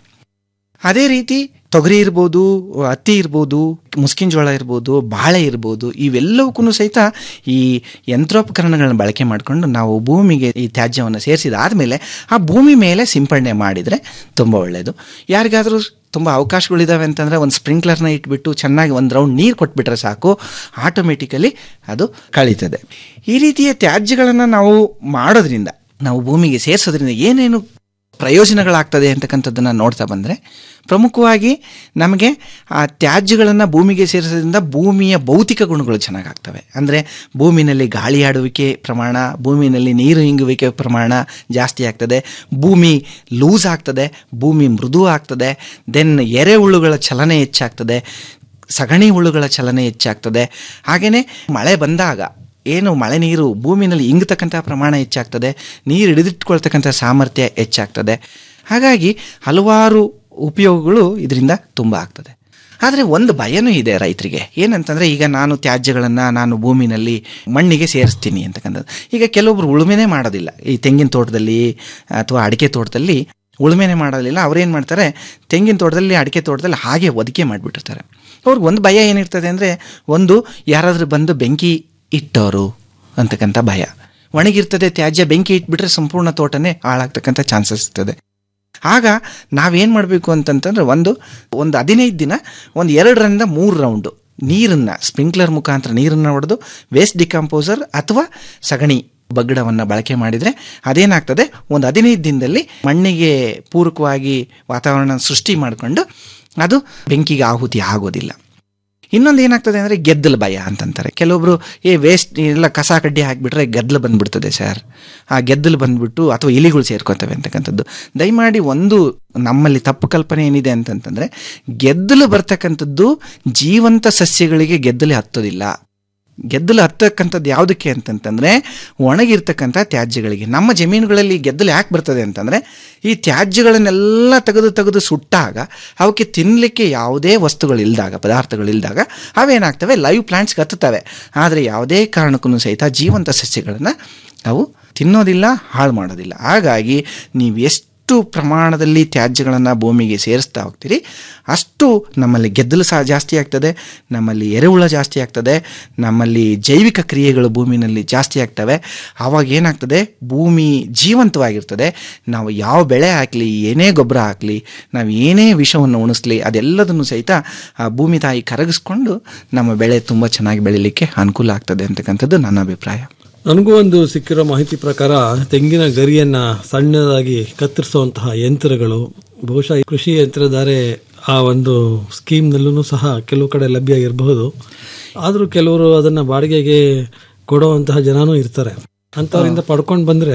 ಅದೇ ರೀತಿ ತೊಗರಿ ಇರ್ಬೋದು ಹತ್ತಿ ಇರ್ಬೋದು ಮುಸ್ಕಿನ ಜೋಳ ಇರ್ಬೋದು ಬಾಳೆ ಇರ್ಬೋದು ಇವೆಲ್ಲವಕ್ಕೂ ಸಹಿತ ಈ ಯಂತ್ರೋಪಕರಣಗಳನ್ನ ಬಳಕೆ ಮಾಡಿಕೊಂಡು ನಾವು ಭೂಮಿಗೆ ಈ ತ್ಯಾಜ್ಯವನ್ನು ಸೇರಿಸಿದ ಆದಮೇಲೆ ಆ ಭೂಮಿ ಮೇಲೆ ಸಿಂಪಡಣೆ ಮಾಡಿದರೆ ತುಂಬ ಒಳ್ಳೆಯದು ಯಾರಿಗಾದರೂ ತುಂಬ ಅವಕಾಶಗಳಿದ್ದಾವೆ ಅಂತಂದರೆ ಒಂದು ಸ್ಪ್ರಿಂಕ್ಲರ್ನ ಇಟ್ಬಿಟ್ಟು ಚೆನ್ನಾಗಿ ಒಂದು ರೌಂಡ್ ನೀರು ಕೊಟ್ಬಿಟ್ರೆ ಸಾಕು ಆಟೋಮೆಟಿಕಲಿ ಅದು ಕಳೀತದೆ ಈ ರೀತಿಯ ತ್ಯಾಜ್ಯಗಳನ್ನು ನಾವು ಮಾಡೋದ್ರಿಂದ ನಾವು ಭೂಮಿಗೆ ಸೇರಿಸೋದ್ರಿಂದ ಏನೇನು ಪ್ರಯೋಜನಗಳಾಗ್ತದೆ ಅಂತಕ್ಕಂಥದ್ದನ್ನು ನೋಡ್ತಾ ಬಂದರೆ ಪ್ರಮುಖವಾಗಿ ನಮಗೆ ಆ ತ್ಯಾಜ್ಯಗಳನ್ನು ಭೂಮಿಗೆ ಸೇರಿಸೋದ್ರಿಂದ ಭೂಮಿಯ ಭೌತಿಕ ಗುಣಗಳು ಚೆನ್ನಾಗಾಗ್ತವೆ ಅಂದರೆ ಭೂಮಿನಲ್ಲಿ ಗಾಳಿ ಆಡುವಿಕೆ ಪ್ರಮಾಣ ಭೂಮಿನಲ್ಲಿ ನೀರು ಇಂಗುವಿಕೆ ಪ್ರಮಾಣ ಜಾಸ್ತಿ ಆಗ್ತದೆ ಭೂಮಿ ಲೂಸ್ ಆಗ್ತದೆ ಭೂಮಿ ಮೃದು ಆಗ್ತದೆ ದೆನ್ ಎರೆಹುಳುಗಳ ಚಲನೆ ಹೆಚ್ಚಾಗ್ತದೆ ಸಗಣಿ ಹುಳುಗಳ ಚಲನೆ ಹೆಚ್ಚಾಗ್ತದೆ ಹಾಗೆಯೇ ಮಳೆ ಬಂದಾಗ ಏನು ಮಳೆ ನೀರು ಭೂಮಿನಲ್ಲಿ ಇಂಗತಕ್ಕಂಥ ಪ್ರಮಾಣ ಹೆಚ್ಚಾಗ್ತದೆ ನೀರು ಹಿಡಿದಿಟ್ಕೊಳ್ತಕ್ಕಂಥ ಸಾಮರ್ಥ್ಯ ಹೆಚ್ಚಾಗ್ತದೆ ಹಾಗಾಗಿ ಹಲವಾರು ಉಪಯೋಗಗಳು ಇದರಿಂದ ತುಂಬ ಆಗ್ತದೆ ಆದರೆ ಒಂದು ಭಯನೂ ಇದೆ ರೈತರಿಗೆ ಏನಂತಂದರೆ ಈಗ ನಾನು ತ್ಯಾಜ್ಯಗಳನ್ನು ನಾನು ಭೂಮಿನಲ್ಲಿ ಮಣ್ಣಿಗೆ ಸೇರಿಸ್ತೀನಿ ಅಂತಕ್ಕಂಥದ್ದು ಈಗ ಕೆಲವೊಬ್ರು ಉಳುಮೆನೇ ಮಾಡೋದಿಲ್ಲ ಈ ತೆಂಗಿನ ತೋಟದಲ್ಲಿ ಅಥವಾ ಅಡಿಕೆ ತೋಟದಲ್ಲಿ ಉಳುಮೆನೆ ಮಾಡೋದಿಲ್ಲ ಅವ್ರೇನು ಮಾಡ್ತಾರೆ ತೆಂಗಿನ ತೋಟದಲ್ಲಿ ಅಡಿಕೆ ತೋಟದಲ್ಲಿ ಹಾಗೆ ಒದಿಕೆ ಮಾಡಿಬಿಟ್ಟಿರ್ತಾರೆ ಅವ್ರಿಗೆ ಒಂದು ಭಯ ಏನಿರ್ತದೆ ಅಂದರೆ ಒಂದು ಯಾರಾದರೂ ಬಂದು ಬೆಂಕಿ ಇಟ್ಟವರು ಅಂತಕ್ಕಂಥ ಭಯ ಒಣಗಿರ್ತದೆ ತ್ಯಾಜ್ಯ ಬೆಂಕಿ ಇಟ್ಬಿಟ್ರೆ ಸಂಪೂರ್ಣ ತೋಟನೇ ಹಾಳಾಗ್ತಕ್ಕಂಥ ಚಾನ್ಸಸ್ ಇರ್ತದೆ ಆಗ ನಾವೇನು ಮಾಡಬೇಕು ಅಂತಂತಂದ್ರೆ ಒಂದು ಒಂದು ಹದಿನೈದು ದಿನ ಒಂದು ಎರಡರಿಂದ ಮೂರು ರೌಂಡು ನೀರನ್ನು ಸ್ಪ್ರಿಂಕ್ಲರ್ ಮುಖಾಂತರ ನೀರನ್ನು ಹೊಡೆದು ವೇಸ್ಟ್ ಡಿಕಂಪೋಸರ್ ಅಥವಾ ಸಗಣಿ ಬಗ್ಗಡವನ್ನು ಬಳಕೆ ಮಾಡಿದರೆ ಅದೇನಾಗ್ತದೆ ಒಂದು ಹದಿನೈದು ದಿನದಲ್ಲಿ ಮಣ್ಣಿಗೆ ಪೂರಕವಾಗಿ ವಾತಾವರಣ ಸೃಷ್ಟಿ ಮಾಡಿಕೊಂಡು ಅದು ಬೆಂಕಿಗೆ ಆಹುತಿ ಆಗೋದಿಲ್ಲ ಇನ್ನೊಂದು ಏನಾಗ್ತದೆ ಅಂದರೆ ಗೆದ್ದಲು ಭಯ ಅಂತಂತಾರೆ ಕೆಲವೊಬ್ರು ಏ ವೇಸ್ಟ್ ಎಲ್ಲ ಕಸ ಕಡ್ಡಿ ಹಾಕಿಬಿಟ್ರೆ ಗೆದ್ದಲು ಬಂದ್ಬಿಡ್ತದೆ ಸರ್ ಆ ಗೆದ್ದಲು ಬಂದ್ಬಿಟ್ಟು ಅಥವಾ ಇಲಿಗಳು ಸೇರ್ಕೋತವೆ ಅಂತಕ್ಕಂಥದ್ದು ದಯಮಾಡಿ ಒಂದು ನಮ್ಮಲ್ಲಿ ತಪ್ಪು ಕಲ್ಪನೆ ಏನಿದೆ ಅಂತಂತಂದರೆ ಗೆದ್ದಲು ಬರ್ತಕ್ಕಂಥದ್ದು ಜೀವಂತ ಸಸ್ಯಗಳಿಗೆ ಗೆದ್ದಲು ಹತ್ತೋದಿಲ್ಲ ಗೆದ್ದಲು ಹತ್ತಕ್ಕಂಥದ್ದು ಯಾವುದಕ್ಕೆ ಅಂತಂತಂದರೆ ಒಣಗಿರ್ತಕ್ಕಂಥ ತ್ಯಾಜ್ಯಗಳಿಗೆ ನಮ್ಮ ಜಮೀನುಗಳಲ್ಲಿ ಗೆದ್ದಲು ಯಾಕೆ ಬರ್ತದೆ ಅಂತಂದರೆ ಈ ತ್ಯಾಜ್ಯಗಳನ್ನೆಲ್ಲ ತೆಗೆದು ತೆಗೆದು ಸುಟ್ಟಾಗ ಅವಕ್ಕೆ ತಿನ್ನಲಿಕ್ಕೆ ಯಾವುದೇ ವಸ್ತುಗಳಿಲ್ದಾಗ ಪದಾರ್ಥಗಳಿಲ್ದಾಗ ಅವೇನಾಗ್ತವೆ ಲೈವ್ ಪ್ಲಾಂಟ್ಸ್ಗೆ ಹತ್ತುತ್ತವೆ ಆದರೆ ಯಾವುದೇ ಕಾರಣಕ್ಕೂ ಸಹಿತ ಜೀವಂತ ಸಸ್ಯಗಳನ್ನು ಅವು ತಿನ್ನೋದಿಲ್ಲ ಹಾಳು ಮಾಡೋದಿಲ್ಲ ಹಾಗಾಗಿ ನೀವು ಎಷ್ಟು ಪ್ರಮಾಣದಲ್ಲಿ ತ್ಯಾಜ್ಯಗಳನ್ನು ಭೂಮಿಗೆ ಸೇರಿಸ್ತಾ ಹೋಗ್ತೀರಿ ಅಷ್ಟು ನಮ್ಮಲ್ಲಿ ಗೆದ್ದಲು ಸಹ ಜಾಸ್ತಿ ಆಗ್ತದೆ ನಮ್ಮಲ್ಲಿ ಎರೆಹುಳ ಜಾಸ್ತಿ ಆಗ್ತದೆ ನಮ್ಮಲ್ಲಿ ಜೈವಿಕ ಕ್ರಿಯೆಗಳು ಭೂಮಿನಲ್ಲಿ ಜಾಸ್ತಿ ಆಗ್ತವೆ ಆವಾಗ ಏನಾಗ್ತದೆ ಭೂಮಿ ಜೀವಂತವಾಗಿರ್ತದೆ ನಾವು ಯಾವ ಬೆಳೆ ಹಾಕಲಿ ಏನೇ ಗೊಬ್ಬರ ಹಾಕಲಿ ನಾವು ಏನೇ ವಿಷವನ್ನು ಉಣಿಸ್ಲಿ ಅದೆಲ್ಲದನ್ನು ಸಹಿತ ಆ ಭೂಮಿ ತಾಯಿ ಕರಗಿಸ್ಕೊಂಡು ನಮ್ಮ ಬೆಳೆ ತುಂಬ ಚೆನ್ನಾಗಿ ಬೆಳೀಲಿಕ್ಕೆ ಅನುಕೂಲ ಆಗ್ತದೆ ಅಂತಕ್ಕಂಥದ್ದು ನನ್ನ ಅಭಿಪ್ರಾಯ ನನಗೂ ಒಂದು ಸಿಕ್ಕಿರೋ ಮಾಹಿತಿ ಪ್ರಕಾರ ತೆಂಗಿನ ಗರಿಯನ್ನ ಸಣ್ಣದಾಗಿ ಕತ್ತರಿಸುವಂತಹ ಯಂತ್ರಗಳು ಬಹುಶಃ ಈ ಕೃಷಿ ಯಂತ್ರಧಾರೆ ಆ ಒಂದು ಸ್ಕೀಮ್ನಲ್ಲೂ ಸಹ ಕೆಲವು ಕಡೆ ಲಭ್ಯ ಇರಬಹುದು ಆದರೂ ಕೆಲವರು ಅದನ್ನ ಬಾಡಿಗೆಗೆ ಕೊಡುವಂತಹ ಜನನೂ ಇರ್ತಾರೆ ಅಂಥವರಿಂದ ಪಡ್ಕೊಂಡು ಬಂದ್ರೆ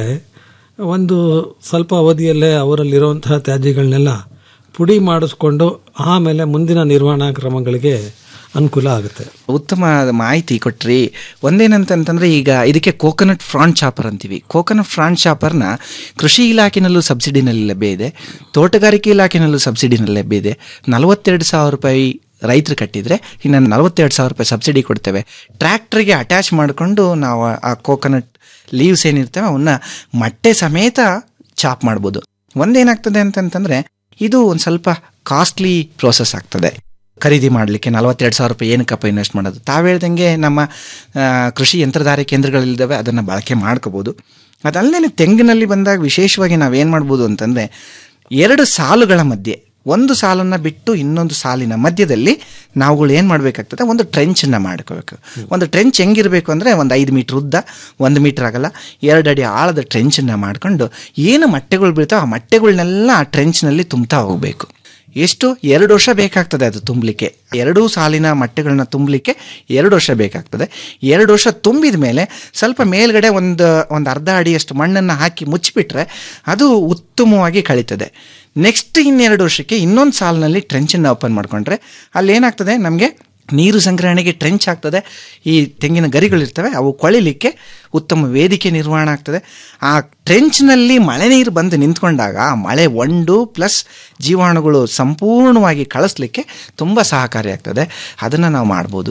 ಒಂದು ಸ್ವಲ್ಪ ಅವಧಿಯಲ್ಲೇ ಅವರಲ್ಲಿರುವಂತಹ ತ್ಯಾಜ್ಯಗಳನ್ನೆಲ್ಲ ಪುಡಿ ಮಾಡಿಸ್ಕೊಂಡು ಆಮೇಲೆ ಮುಂದಿನ ನಿರ್ವಹಣಾ ಕ್ರಮಗಳಿಗೆ ಅನುಕೂಲ ಆಗುತ್ತೆ ಉತ್ತಮ ಮಾಹಿತಿ ಕೊಟ್ರಿ ಒಂದೇನಂತಂತಂದ್ರೆ ಈಗ ಇದಕ್ಕೆ ಕೋಕೋನಟ್ ಫ್ರಾನ್ ಚಾಪರ್ ಅಂತೀವಿ ಕೋಕೋನಟ್ ಫ್ರಾನ್ ಚಾಪರ್ನ ಕೃಷಿ ಇಲಾಖೆನಲ್ಲೂ ಸಬ್ಸಿಡಿನಲ್ಲಿ ಲಭ್ಯ ಇದೆ ತೋಟಗಾರಿಕೆ ಇಲಾಖೆನಲ್ಲೂ ಸಬ್ಸಿಡಿನಲ್ಲಿ ಲಭ್ಯ ಇದೆ ನಲವತ್ತೆರಡು ಸಾವಿರ ರೂಪಾಯಿ ರೈತರು ಕಟ್ಟಿದರೆ ಇನ್ನು ನಲವತ್ತೆರಡು ಸಾವಿರ ರೂಪಾಯಿ ಸಬ್ಸಿಡಿ ಕೊಡ್ತೇವೆ ಟ್ರ್ಯಾಕ್ಟ್ರಿಗೆ ಅಟ್ಯಾಚ್ ಮಾಡಿಕೊಂಡು ನಾವು ಆ ಕೋಕೋನಟ್ ಲೀವ್ಸ್ ಏನಿರ್ತವೆ ಅವನ್ನ ಮೊಟ್ಟೆ ಸಮೇತ ಚಾಪ್ ಮಾಡ್ಬೋದು ಒಂದೇನಾಗ್ತದೆ ಅಂತಂತಂದ್ರೆ ಇದು ಒಂದು ಸ್ವಲ್ಪ ಕಾಸ್ಟ್ಲಿ ಪ್ರೋಸೆಸ್ ಆಗ್ತದೆ ಖರೀದಿ ಮಾಡಲಿಕ್ಕೆ ನಲವತ್ತೆರಡು ಸಾವಿರ ರೂಪಾಯಿ ಏನಕ್ಕಪ್ಪ ಇನ್ವೆಸ್ಟ್ ಮಾಡೋದು ತಾವು ಹೇಳ್ದಂಗೆ ನಮ್ಮ ಆ, ಕೃಷಿ ಯಂತ್ರಧಾರೆ ಕೇಂದ್ರಗಳಿದ್ದಾವೆ ಅದನ್ನು ಬಳಕೆ ಮಾಡ್ಕೋಬೋದು ಅದಲ್ಲದೆ ತೆಂಗಿನಲ್ಲಿ ಬಂದಾಗ ವಿಶೇಷವಾಗಿ ನಾವೇನು ಮಾಡ್ಬೋದು ಅಂತಂದರೆ ಎರಡು ಸಾಲುಗಳ ಮಧ್ಯೆ ಒಂದು ಸಾಲನ್ನು ಬಿಟ್ಟು ಇನ್ನೊಂದು ಸಾಲಿನ ಮಧ್ಯದಲ್ಲಿ ನಾವುಗಳು ಏನು ಮಾಡಬೇಕಾಗ್ತದೆ ಒಂದು ಟ್ರೆಂಚನ್ನು ಮಾಡ್ಕೋಬೇಕು ಒಂದು ಟ್ರೆಂಚ್ ಹೆಂಗಿರಬೇಕು ಅಂದರೆ ಒಂದು ಐದು ಮೀಟ್ರ್ ಉದ್ದ ಒಂದು ಮೀಟ್ರ್ ಆಗಲ್ಲ ಎರಡು ಅಡಿ ಆಳದ ಟ್ರೆಂಚನ್ನು ಮಾಡ್ಕೊಂಡು ಏನು ಮೊಟ್ಟೆಗಳು ಬೀಳ್ತಾವೆ ಆ ಮೊಟ್ಟೆಗಳನ್ನೆಲ್ಲ ಆ ಟ್ರೆಂಚ್ನಲ್ಲಿ ತುಂಬ್ತಾ ಹೋಗಬೇಕು ಎಷ್ಟು ಎರಡು ವರ್ಷ ಬೇಕಾಗ್ತದೆ ಅದು ತುಂಬಲಿಕ್ಕೆ ಎರಡೂ ಸಾಲಿನ ಮೊಟ್ಟೆಗಳನ್ನ ತುಂಬಲಿಕ್ಕೆ ಎರಡು ವರ್ಷ ಬೇಕಾಗ್ತದೆ ಎರಡು ವರ್ಷ ತುಂಬಿದ ಮೇಲೆ ಸ್ವಲ್ಪ ಮೇಲ್ಗಡೆ ಒಂದು ಒಂದು ಅರ್ಧ ಅಡಿಯಷ್ಟು ಮಣ್ಣನ್ನು ಹಾಕಿ ಮುಚ್ಚಿಬಿಟ್ರೆ ಅದು ಉತ್ತಮವಾಗಿ ಕಳೀತದೆ ನೆಕ್ಸ್ಟ್ ಇನ್ನೆರಡು ವರ್ಷಕ್ಕೆ ಇನ್ನೊಂದು ಸಾಲಿನಲ್ಲಿ ಟ್ರೆಂಚನ್ನು ಓಪನ್ ಮಾಡಿಕೊಂಡ್ರೆ ಅಲ್ಲಿ ಏನಾಗ್ತದೆ ನಮಗೆ ನೀರು ಸಂಗ್ರಹಣೆಗೆ ಟ್ರೆಂಚ್ ಆಗ್ತದೆ ಈ ತೆಂಗಿನ ಗರಿಗಳಿರ್ತವೆ ಅವು ಕೊಳಿಲಿಕ್ಕೆ ಉತ್ತಮ ವೇದಿಕೆ ನಿರ್ವಹಣೆ ಆಗ್ತದೆ ಆ ಟ್ರೆಂಚ್ನಲ್ಲಿ ಮಳೆ ನೀರು ಬಂದು ನಿಂತ್ಕೊಂಡಾಗ ಆ ಮಳೆ ಒಂಡು ಪ್ಲಸ್ ಜೀವಾಣುಗಳು ಸಂಪೂರ್ಣವಾಗಿ ಕಳಿಸ್ಲಿಕ್ಕೆ ತುಂಬ ಸಹಕಾರಿಯಾಗ್ತದೆ ಅದನ್ನು ನಾವು ಮಾಡ್ಬೋದು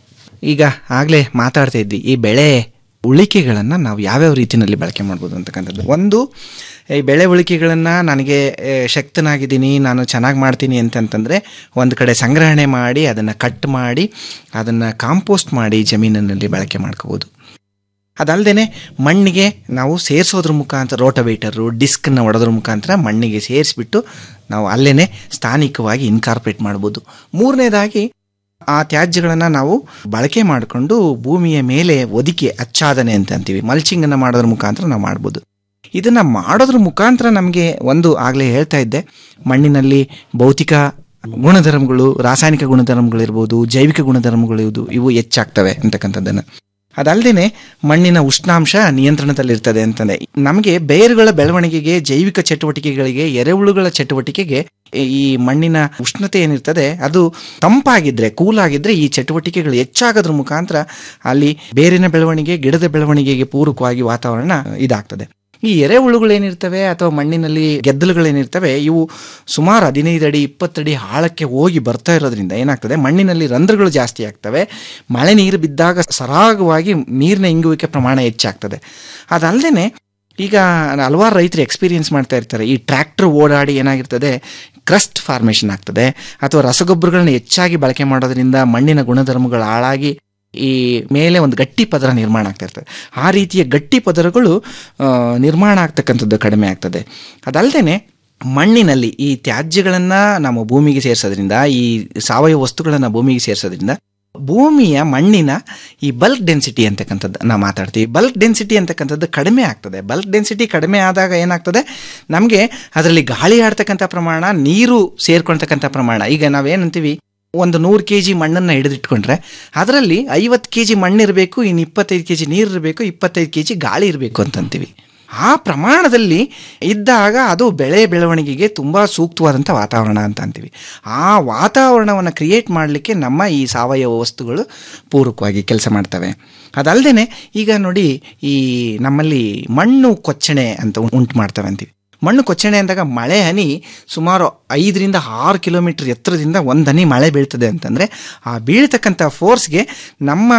ಈಗ ಆಗಲೇ ಮಾತಾಡ್ತಾ ಇದ್ವಿ ಈ ಬೆಳೆ ಉಳಿಕೆಗಳನ್ನು ನಾವು ಯಾವ್ಯಾವ ರೀತಿಯಲ್ಲಿ ಬಳಕೆ ಮಾಡ್ಬೋದು ಅಂತಕ್ಕಂಥದ್ದು ಒಂದು ಈ ಬೆಳೆ ಉಳಿಕೆಗಳನ್ನು ನನಗೆ ಆ, ಶಕ್ತನಾಗಿದ್ದೀನಿ ನಾನು ಚೆನ್ನಾಗಿ ಮಾಡ್ತೀನಿ ಅಂತಂತಂದರೆ ಒಂದು ಕಡೆ ಸಂಗ್ರಹಣೆ ಮಾಡಿ ಅದನ್ನು ಕಟ್ ಮಾಡಿ ಅದನ್ನು ಕಾಂಪೋಸ್ಟ್ ಮಾಡಿ ಜಮೀನಿನಲ್ಲಿ ಬಳಕೆ ಮಾಡ್ಕೋಬೋದು ಅದಲ್ಲದೆ ಮಣ್ಣಿಗೆ ನಾವು ಸೇರಿಸೋದ್ರ ಮುಖಾಂತರ ರೋಟವೇಟರು ಡಿಸ್ಕನ್ನು ಹೊಡೋದ್ರ ಮುಖಾಂತರ ಮಣ್ಣಿಗೆ ಸೇರಿಸ್ಬಿಟ್ಟು ನಾವು ಅಲ್ಲೇ ಸ್ಥಾನಿಕವಾಗಿ ಇನ್ಕಾರ್ಪೊರೇಟ್ ಮಾಡ್ಬೋದು ಮೂರನೇದಾಗಿ ಆ ತ್ಯಾಜ್ಯಗಳನ್ನು ನಾವು ಬಳಕೆ ಮಾಡಿಕೊಂಡು ಭೂಮಿಯ ಮೇಲೆ ಒದಿಕೆ ಅಚ್ಚಾದನೆ ಅಂತ ಅಂತೀವಿ ಮಲ್ಚಿಂಗನ್ನು ಮಾಡೋದ್ರ ಮುಖಾಂತರ ನಾವು ಮಾಡ್ಬೋದು ಇದನ್ನು ಮಾಡೋದ್ರ ಮುಖಾಂತರ ನಮಗೆ ಒಂದು ಆಗಲೇ ಹೇಳ್ತಾ ಇದ್ದೆ ಮಣ್ಣಿನಲ್ಲಿ ಭೌತಿಕ ಗುಣಧರ್ಮಗಳು ರಾಸಾಯನಿಕ ಗುಣಧರ್ಮಗಳಿರ್ಬೋದು ಜೈವಿಕ ಗುಣಧರ್ಮಗಳು ಇವು ಹೆಚ್ಚಾಗ್ತವೆ ಅಂತಕ್ಕಂಥದ್ದನ್ನು ಅದಲ್ಲದೆ ಮಣ್ಣಿನ ಉಷ್ಣಾಂಶ ನಿಯಂತ್ರಣದಲ್ಲಿರ್ತದೆ ಅಂತಂದೆ ನಮಗೆ ಬೇರುಗಳ ಬೆಳವಣಿಗೆಗೆ ಜೈವಿಕ ಚಟುವಟಿಕೆಗಳಿಗೆ ಎರೆಹುಳುಗಳ ಚಟುವಟಿಕೆಗೆ ಈ ಮಣ್ಣಿನ ಉಷ್ಣತೆ ಏನಿರ್ತದೆ ಅದು ತಂಪಾಗಿದ್ರೆ ಕೂಲ್ ಆಗಿದ್ರೆ ಈ ಚಟುವಟಿಕೆಗಳು ಹೆಚ್ಚಾಗೋದ್ರ ಮುಖಾಂತರ ಅಲ್ಲಿ ಬೇರಿನ ಬೆಳವಣಿಗೆ ಗಿಡದ ಬೆಳವಣಿಗೆಗೆ ಪೂರಕವಾಗಿ ವಾತಾವರಣ ಇದಾಗ್ತದೆ ಈ ಎರೆಹುಳುಗಳೇನಿರ್ತವೆ ಅಥವಾ ಮಣ್ಣಿನಲ್ಲಿ ಗೆದ್ದಲುಗಳೇನಿರ್ತವೆ ಇವು ಸುಮಾರು ಹದಿನೈದು ಅಡಿ ಇಪ್ಪತ್ತಡಿ ಆಳಕ್ಕೆ ಹೋಗಿ ಬರ್ತಾ ಇರೋದ್ರಿಂದ ಏನಾಗ್ತದೆ ಮಣ್ಣಿನಲ್ಲಿ ರಂಧ್ರಗಳು ಜಾಸ್ತಿ ಆಗ್ತವೆ ಮಳೆ ನೀರು ಬಿದ್ದಾಗ ಸರಾಗವಾಗಿ ನೀರಿನ ಇಂಗುವಿಕೆ ಪ್ರಮಾಣ ಹೆಚ್ಚಾಗ್ತದೆ ಅದಲ್ಲದೆ ಈಗ ಹಲವಾರು ರೈತರು ಎಕ್ಸ್ಪೀರಿಯನ್ಸ್ ಮಾಡ್ತಾ ಇರ್ತಾರೆ ಈ ಟ್ರ್ಯಾಕ್ಟರ್ ಓಡಾಡಿ ಏನಾಗಿರ್ತದೆ ಕ್ರಸ್ಟ್ ಫಾರ್ಮೇಷನ್ ಆಗ್ತದೆ ಅಥವಾ ರಸಗೊಬ್ಬರಗಳನ್ನ ಹೆಚ್ಚಾಗಿ ಬಳಕೆ ಮಾಡೋದ್ರಿಂದ ಮಣ್ಣಿನ ಗುಣಧರ್ಮಗಳು ಹಾಳಾಗಿ ಈ ಮೇಲೆ ಒಂದು ಗಟ್ಟಿ ಪದರ ನಿರ್ಮಾಣ ಆಗ್ತಾ ಇರ್ತದೆ ಆ ರೀತಿಯ ಗಟ್ಟಿ ಪದರಗಳು ಆ, ನಿರ್ಮಾಣ ಆಗ್ತಕ್ಕಂಥದ್ದು ಕಡಿಮೆ ಆಗ್ತದೆ ಅದಲ್ಲದೆ ಮಣ್ಣಿನಲ್ಲಿ ಈ ತ್ಯಾಜ್ಯಗಳನ್ನು ನಮ್ಮ ಭೂಮಿಗೆ ಸೇರಿಸೋದ್ರಿಂದ ಈ ಸಾವಯವ ವಸ್ತುಗಳನ್ನು ಭೂಮಿಗೆ ಸೇರಿಸೋದ್ರಿಂದ ಭೂಮಿಯ ಮಣ್ಣಿನ ಈ ಬಲ್ಕ್ ಡೆನ್ಸಿಟಿ ಅಂತಕ್ಕಂಥದ್ದು ನಾವು ಮಾತಾಡ್ತೀವಿ ಬಲ್ಕ್ ಡೆನ್ಸಿಟಿ ಅಂತಕ್ಕಂಥದ್ದು ಕಡಿಮೆ ಆಗ್ತದೆ ಬಲ್ಕ್ ಡೆನ್ಸಿಟಿ ಕಡಿಮೆ ಆದಾಗ ಏನಾಗ್ತದೆ ನಮಗೆ ಅದರಲ್ಲಿ ಗಾಳಿ ಆಡ್ತಕ್ಕಂಥ ಪ್ರಮಾಣ ನೀರು ಸೇರ್ಕೊಳ್ತಕ್ಕಂಥ ಪ್ರಮಾಣ ಈಗ ನಾವೇನಂತೀವಿ ಒಂದು ನೂರು ಕೆ ಜಿ ಮಣ್ಣನ್ನು ಹಿಡಿದಿಟ್ಕೊಂಡ್ರೆ ಅದರಲ್ಲಿ ಐವತ್ತು ಕೆ ಜಿ ಮಣ್ಣಿರಬೇಕು ಇನ್ನು ಇಪ್ಪತ್ತೈದು ಕೆ ಜಿ ನೀರು ಇರಬೇಕು ಇಪ್ಪತ್ತೈದು ಕೆ ಜಿ ಗಾಳಿ ಇರಬೇಕು ಅಂತಂತೀವಿ ಆ ಪ್ರಮಾಣದಲ್ಲಿ ಇದ್ದಾಗ ಅದು ಬೆಳೆ ಬೆಳವಣಿಗೆಗೆ ತುಂಬ ಸೂಕ್ತವಾದಂಥ ವಾತಾವರಣ ಅಂತ ಅಂತೀವಿ ಆ ವಾತಾವರಣವನ್ನು ಕ್ರಿಯೇಟ್ ಮಾಡಲಿಕ್ಕೆ ನಮ್ಮ ಈ ಸಾವಯವ ವಸ್ತುಗಳು ಪೂರಕವಾಗಿ ಕೆಲಸ ಮಾಡ್ತವೆ ಅದಲ್ಲದೆ ಈಗ ನೋಡಿ ಈ ನಮ್ಮಲ್ಲಿ ಮಣ್ಣು ಕೊಚ್ಚಣೆ ಅಂತ ಉಂಟು ಮಾಡ್ತವೆ ಅಂತೀವಿ ಮಣ್ಣು ಕೊಚ್ಚಣೆ ಅಂದಾಗ ಮಳೆ ಹನಿ ಸುಮಾರು ಐದರಿಂದ ಆರು ಕಿಲೋಮೀಟರ್ ಎತ್ತರದಿಂದ ಒಂದು ಹನಿ ಮಳೆ ಬೀಳ್ತದೆ ಅಂತಂದರೆ ಆ ಬೀಳ್ತಕ್ಕಂಥ ಫೋರ್ಸ್ಗೆ ನಮ್ಮ